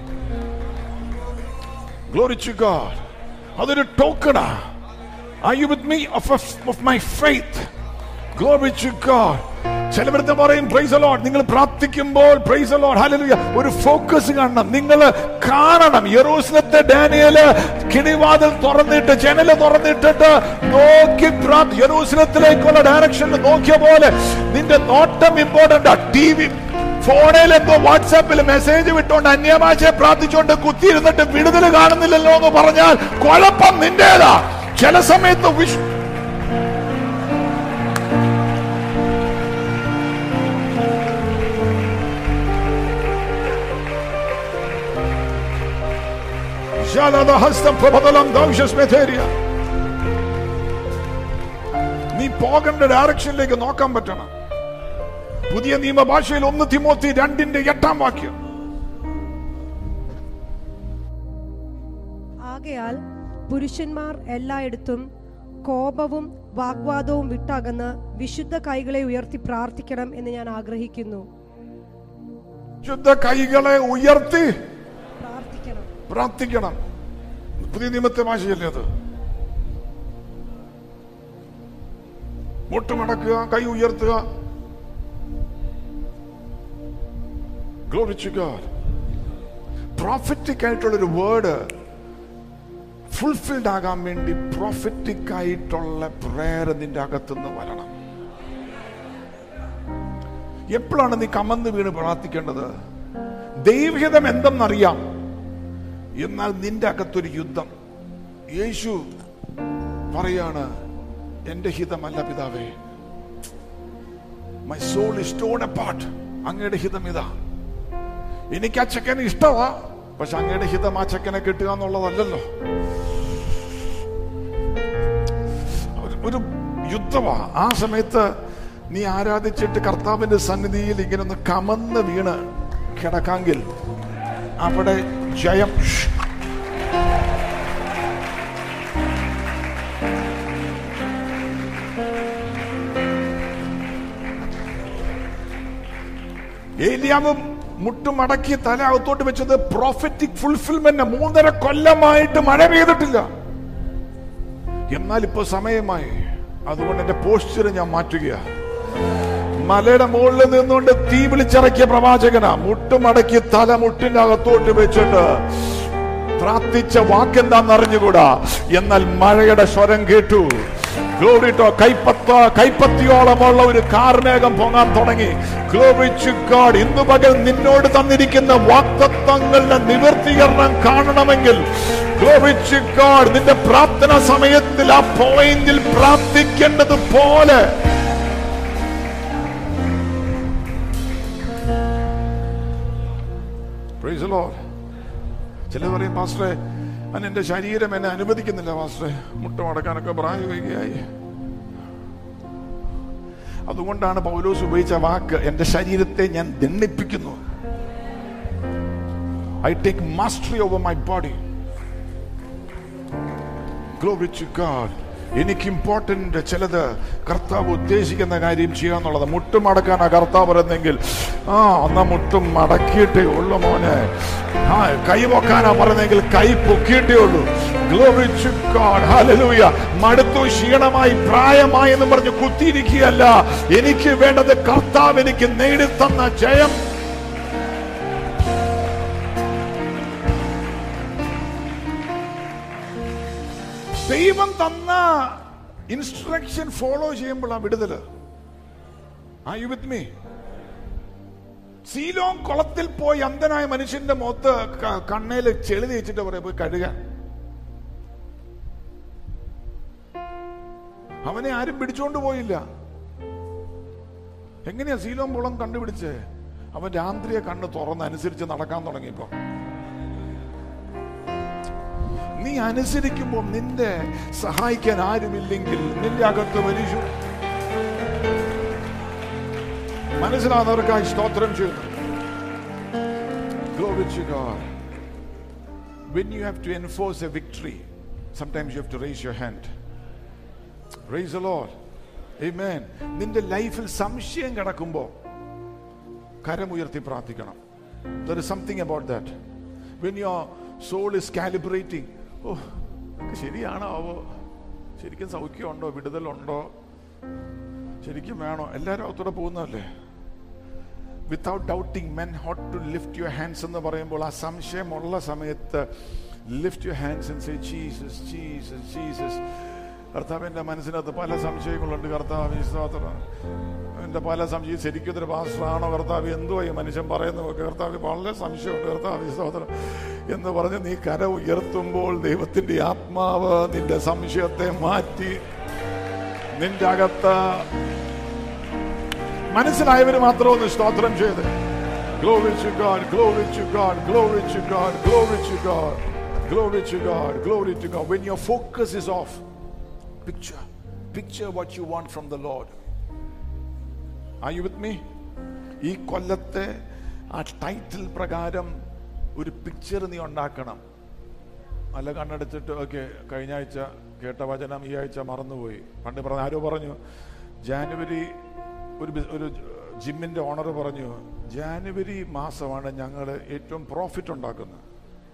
ഗ്ലോറി ടു ഗോഡ് അതൊരു ടോക്കണാ Are you with me of, of, of my faith? Glory to God. ചിലവരുത്ത് പറയും പ്രൈസ് ലോഡ് നിങ്ങൾ പ്രാർത്ഥിക്കുമ്പോൾ പ്രൈസ് ലോഡ് ഹല്ലേലൂയ ഒരു ഫോക്കസ് കാണണം നിങ്ങൾ കാണണം യെറൂസലത്തെ ഡാനിയല് കിണിവാതിൽ തുറന്നിട്ട് ജനല് തുറന്നിട്ടിട്ട് നോക്കി പ്രാർത്ഥ യെറൂസലത്തിലേക്കുള്ള ഡയറക്ഷനിൽ നോക്കിയ പോലെ നിന്റെ നോട്ടം ഇമ്പോർട്ടന്റ് ടി വി ഫോണിൽ എന്തോ വാട്സാപ്പിൽ മെസ്സേജ് വിട്ടുകൊണ്ട് അന്യഭാഷയെ പ്രാർത്ഥിച്ചുകൊണ്ട് കുത്തിയിരുന്നിട്ട് വിടുതൽ കാണുന്നില്ലല്ലോ എന്ന് പറഞ്ഞാൽ കുഴപ്പം നിന്റേതാ ചില സമയത്ത് വിഷ് ഹസ്തം പ്രബലം ദൗഷ്യസ്മേധേരിയ നീ പോകേണ്ട ഡയറക്ഷനിലേക്ക് നോക്കാൻ പറ്റണം പുതിയ നിയമഭാഷയിൽ ഒന്ന് തിമോത്തി രണ്ടിന്റെ എട്ടാം വാക്യം ആകയാൽ പുരുഷന്മാർ എല്ലായിടത്തും കോപവും വാഗ്വാദവും വിട്ടകന്ന് വിശുദ്ധ കൈകളെ ഉയർത്തി പ്രാർത്ഥിക്കണം എന്ന് ഞാൻ ആഗ്രഹിക്കുന്നു ശുദ്ധ കൈകളെ ഉയർത്തി പ്രാർത്ഥിക്കണം പ്രാർത്ഥിക്കണം പുതിയ നിയമത്തെ ഭാഷയല്ലേ അത് മുട്ടുമടക്കുക കൈ ഉയർത്തുക Glory to God. പ്രോഫറ്റിക് ആയിട്ടുള്ള ഒരു വേർഡ് ഫുൾഫിൽഡ് ആകാൻ വേണ്ടി പ്രോഫറ്റിക് ആയിട്ടുള്ള പ്രേയർ നിന്റെ അകത്തുനിന്ന് വരണം എപ്പോഴാണ് നീ കമന്ന് വീണ് പ്രാർത്ഥിക്കേണ്ടത് ദൈവഹിതം എന്തെന്നറിയാം എന്നാൽ നിന്റെ അകത്തൊരു യുദ്ധം യേശു പറയാണ് എന്റെ ഹിതമല്ല പിതാവേ മൈ സോൾ ഇസ് ടോൺ പാട്ട് അങ്ങയുടെ ഹിതം ഇതാ എനിക്ക് ആ ചെക്കനെ ഇഷ്ടമാ പക്ഷെ അങ്ങയുടെ ഹിതം ആ ചെക്കനെ കിട്ടുക എന്നുള്ളതല്ലല്ലോ ഒരു- ഒരു യുദ്ധമാ ആ സമയത്ത് നീ ആരാധിച്ചിട്ട് കർത്താവിന്റെ സന്നിധിയിൽ ഇങ്ങനെ ഒന്ന് കമന്ന് വീണ് കിടക്കാങ്കിൽ അവിടെ ജയം ഏലിയാവ് മുട്ടുമടക്കി തല അകത്തോട്ട് വെച്ചത് പ്രോഫറ്റിക് ഫുൾഫിൽമെന്റ് മൂന്നര കൊല്ലമായിട്ട് മഴ പെയ്തിട്ടില്ല എന്നാൽ ഇപ്പൊ സമയമായി അതുകൊണ്ട് എന്റെ പോസ്ചർ ഞാൻ മാറ്റുക മലയുടെ മുകളിൽ നിന്നുകൊണ്ട് തീ വിളിച്ചിറക്കിയ പ്രവാചകനാ മുട്ടുമടക്കി തല മുട്ടിന്റെ അകത്തോട്ട് വെച്ചിട്ട് പ്രാർത്ഥിച്ച വാക്കെന്താന്ന് അറിഞ്ഞുകൂടാ എന്നാൽ മഴയുടെ സ്വരം കേട്ടു ഗ്ലോറിട്ടോ കൈപ്പത്ത കൈപ്പത്തിയോളമുള്ള ഒരു കാർമേഘം പൊങ്ങാൻ തുടങ്ങി ഗ്ലോറിച്ചു ഗോഡ് ഇന്ന് പകൽ നിന്നോട് തന്നിരിക്കുന്ന വാക്തത്വങ്ങളുടെ നിവർത്തീകരണം കാണണമെങ്കിൽ ഗ്ലോറിച്ചു ഗോഡ് നിന്റെ പ്രാർത്ഥന സമയത്തിൽ ആ പോയിന്റിൽ പ്രാർത്ഥിക്കേണ്ടത് പോലെ Praise the Lord. ചിലർ പറയും പാസ്റ്ററെ അന്ന് എന്റെ ശരീരം എന്നെ അനുവദിക്കുന്നില്ല പാസ്റ്ററെ മുട്ട മടക്കാനൊക്കെ പ്രായോഗികയായി അതുകൊണ്ടാണ് പൗലോസ് ഉപയോഗിച്ച വാക്ക് എന്റെ ശരീരത്തെ ഞാൻ ദണ്ണിപ്പിക്കുന്നു I take mastery over my body glory to God എനിക്ക് ഇമ്പോർട്ടന്റ് ചിലത് കർത്താവ് ഉദ്ദേശിക്കുന്ന കാര്യം ചെയ്യാന്നുള്ളത് മുട്ടും മടക്കാനാ കർത്താവ് പറയുന്നെങ്കിൽ ആ എന്നാ മുട്ടും മടക്കിയിട്ടേ ഉള്ളു മോനെ ആ കൈ പൊക്കാനാ പറയുന്നെങ്കിൽ കൈ പൊക്കിയിട്ടേ ഉള്ളൂ ഗ്ലോറി ടു ഗോഡ് ഹല്ലേലൂയ മടുത്തു ക്ഷീണമായി പ്രായമായി എന്ന് പറഞ്ഞ് കുത്തിയിരിക്കുകയല്ല എനിക്ക് വേണ്ടത് കർത്താവ് എനിക്ക് നേടിത്തന്ന ജയം ദൈവം തന്ന ഇൻസ്ട്രക്ഷൻ ഫോളോ ചെയ്യുമ്പോൾ ആ വിടുതല് ആ യു വിത്ത് മീ സീലോം കുളത്തിൽ പോയി അന്ധനായ മനുഷ്യന്റെ മുഖത്ത് ക- കണ്ണേല് ചെളി തേച്ചിട്ട് പറയാ പോയി കഴുകാൻ അവനെ ആരും പിടിച്ചോണ്ട് പോയില്ല എങ്ങനെയാ സീലോം കുളം കണ്ടുപിടിച്ചേ അവൻ രാത്രിയെ കണ്ണ് തുറന്ന് അനുസരിച്ച് നടക്കാൻ തുടങ്ങിയപ്പോ നീ അനുസരിക്കുമ്പോൾ നിന്റെ സഹായിക്കാൻ ആരുമില്ലെങ്കിൽ നിന്റെ അകത്ത് പരിശു മനസ്സിലാകുന്നവർക്കായി സ്തോത്രം ചെയ്യുന്നു Glory to God. When you have to enforce a victory, sometimes you have to raise your hand. Praise the Lord. Amen. നിന്റെ ലൈഫിൽ സംശയം കിടക്കുമ്പോൾ കരമുയർത്തി പ്രാർത്ഥിക്കണം there is something about that when your soul is calibrating ഓ ഇതൊക്കെ ശരിയാണോ ആവോ ശരിക്കും സൗഖ്യമുണ്ടോ വിടുതലുണ്ടോ ശരിക്കും വേണോ എല്ലാവരും അകത്തൂടെ പോകുന്നതല്ലേ without doubting men ought to lift your hands എന്ന് പറയുമ്പോൾ ആ സംശയമുള്ള സമയത്ത് lift your hands and say Jesus Jesus Jesus കർത്താവ് എൻ്റെ മനസ്സിനകത്ത് പല സംശയങ്ങളുണ്ട് കർത്താവ് വിശ്വാസം എൻ്റെ പല സംശയം ശരിക്കും ഇതൊരു പാസ്റ്ററാണോ കർത്താവ് എന്തോ ഈ മനുഷ്യൻ പറയുന്നു കർത്താവ് വളരെ സംശയമുണ്ട് കർത്താവ് വിശ്വാസം എന്ന് പറഞ്ഞ് നീ കര ഉയർത്തുമ്പോൾ ദൈവത്തിൻ്റെ ആത്മാവ് നിന്റെ സംശയത്തെ മാറ്റി നിന്റെ അകത്ത് മനസ്സിലായവര് മാത്രം ഒന്ന് സ്തോത്രം ചെയ്ത് Glory to God, glory to God, glory to God, glory to God, glory to God, glory to God. When your focus is off, picture, picture what you want from the Lord. Are you with me? ഈ കൊല്ലത്തെ ആ title പ്രകാരം ഒരു picture നീ ഉണ്ടാക്കണം അല്ല കണ്ണടച്ചിട്ട് okay കഴിഞ്ഞ ആഴ്ച കേട്ട വചനം ഈ ആഴ്ച മറന്നുപോയി പണ്ട് പറഞ്ഞ ആരോ പറഞ്ഞു ജാനുവരി ഒരു ബി- ഒരു ജിമ്മിന്റെ ഓണർ പറഞ്ഞു ജാനുവരി മാസമാണ് ഞങ്ങൾ ഏറ്റവും പ്രോഫിറ്റ് ഉണ്ടാക്കുന്നത്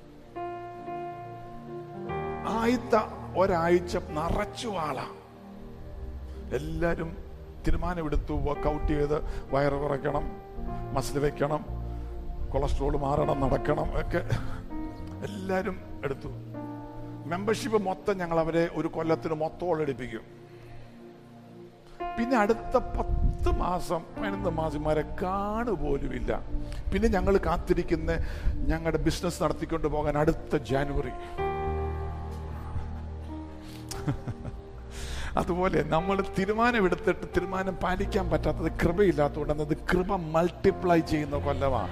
ആദ്യത്തെ ഒരാഴ്ച നിറച്ചു വാള എല്ലാവരും തീരുമാനമെടുത്തു വർക്കൗട്ട് ചെയ്ത് വയറ് കുറയ്ക്കണം മസിൽ വെക്കണം കൊളസ്ട്രോൾ മാറണം നടക്കണം ഒക്കെ എല്ലാവരും എടുത്തു മെമ്പർഷിപ്പ് മൊത്തം ഞങ്ങൾ അവരെ ഒരു കൊല്ലത്തിന് മൊത്തം എടുപ്പിക്കും പിന്നെ അടുത്ത പത്ത് മാസം പതിനൊന്ന് മാസന്മാരെ കാണുപോലുമില്ല പിന്നെ ഞങ്ങൾ കാത്തിരിക്കുന്ന ഞങ്ങളുടെ ബിസിനസ് നടത്തിക്കൊണ്ട് പോകാൻ അടുത്ത ജാനുവരി അതുപോലെ നമ്മൾ തീരുമാനമെടുത്തിട്ട് തീരുമാനം പാലിക്കാൻ പറ്റാത്തത് കൃപയില്ലാത്തതുകൊണ്ട് അത് കൃപ മൾട്ടിപ്ലൈ ചെയ്യുന്ന കൊല്ലമാണ്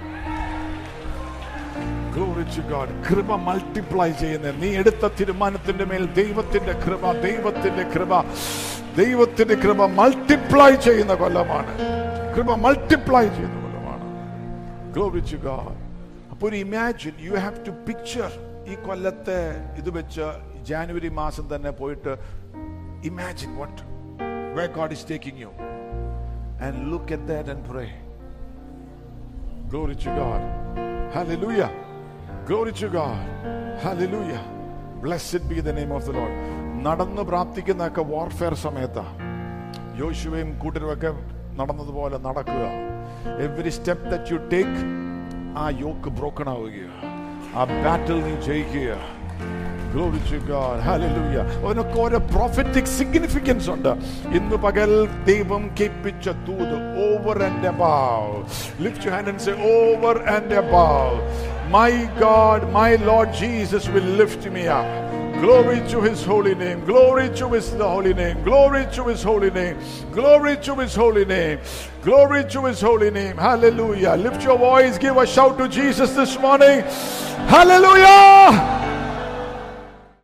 Glory to God. കൃപ മൾട്ടിപ്ലൈ ചെയ്യുന്ന നീ എടുത്ത തീരുമാനത്തിന്റെ മേൽ ദൈവത്തിന്റെ കൃപ ദൈവത്തിന്റെ കൃപ ദൈവത്തിന്റെ കൃപ മൾട്ടിപ്ലൈ ചെയ്യുന്ന കൊല്ലമാണ് കൃപ മൾട്ടിപ്ലൈ ചെയ്യുന്ന കൊല്ലമാണ് Glory to God. അപ്പോൾ ഒരു imagine you have to picture ഈ കൊല്ലത്തെ ഇത് വെച്ച് ജാനുവരി മാസം തന്നെ പോയിട്ട് imagine what where God is taking you and look at that and pray. Glory to God. Hallelujah. Glory to God. Hallelujah. Blessed be the name of the Lord. നടന്ന് പ്രാർത്ഥിക്കുന്നതൊക്കെ warfare സമയത്താ യോശുവയും കൂട്ടരുമൊക്കെ നടന്നതുപോലെ നടക്കുക every step that you take ആ yoke broken ആവുക ആ ബാറ്റിൽ നീ ജയിക്കുക Glory to God. Hallelujah. അതിനൊക്കെ ഓരോ prophetic significance ഉണ്ട് ഇന്ന് പകൽ ദൈവം കേൾപ്പിച്ച തൂത് over and above. Lift your hand and say over and above. My God, my Lord Jesus will lift me up. Glory to his holy name. Glory to his holy name. Glory to his holy name. Glory to his holy name. Glory to his holy name. Hallelujah. Lift your voice. Give a shout to Jesus this morning. Hallelujah.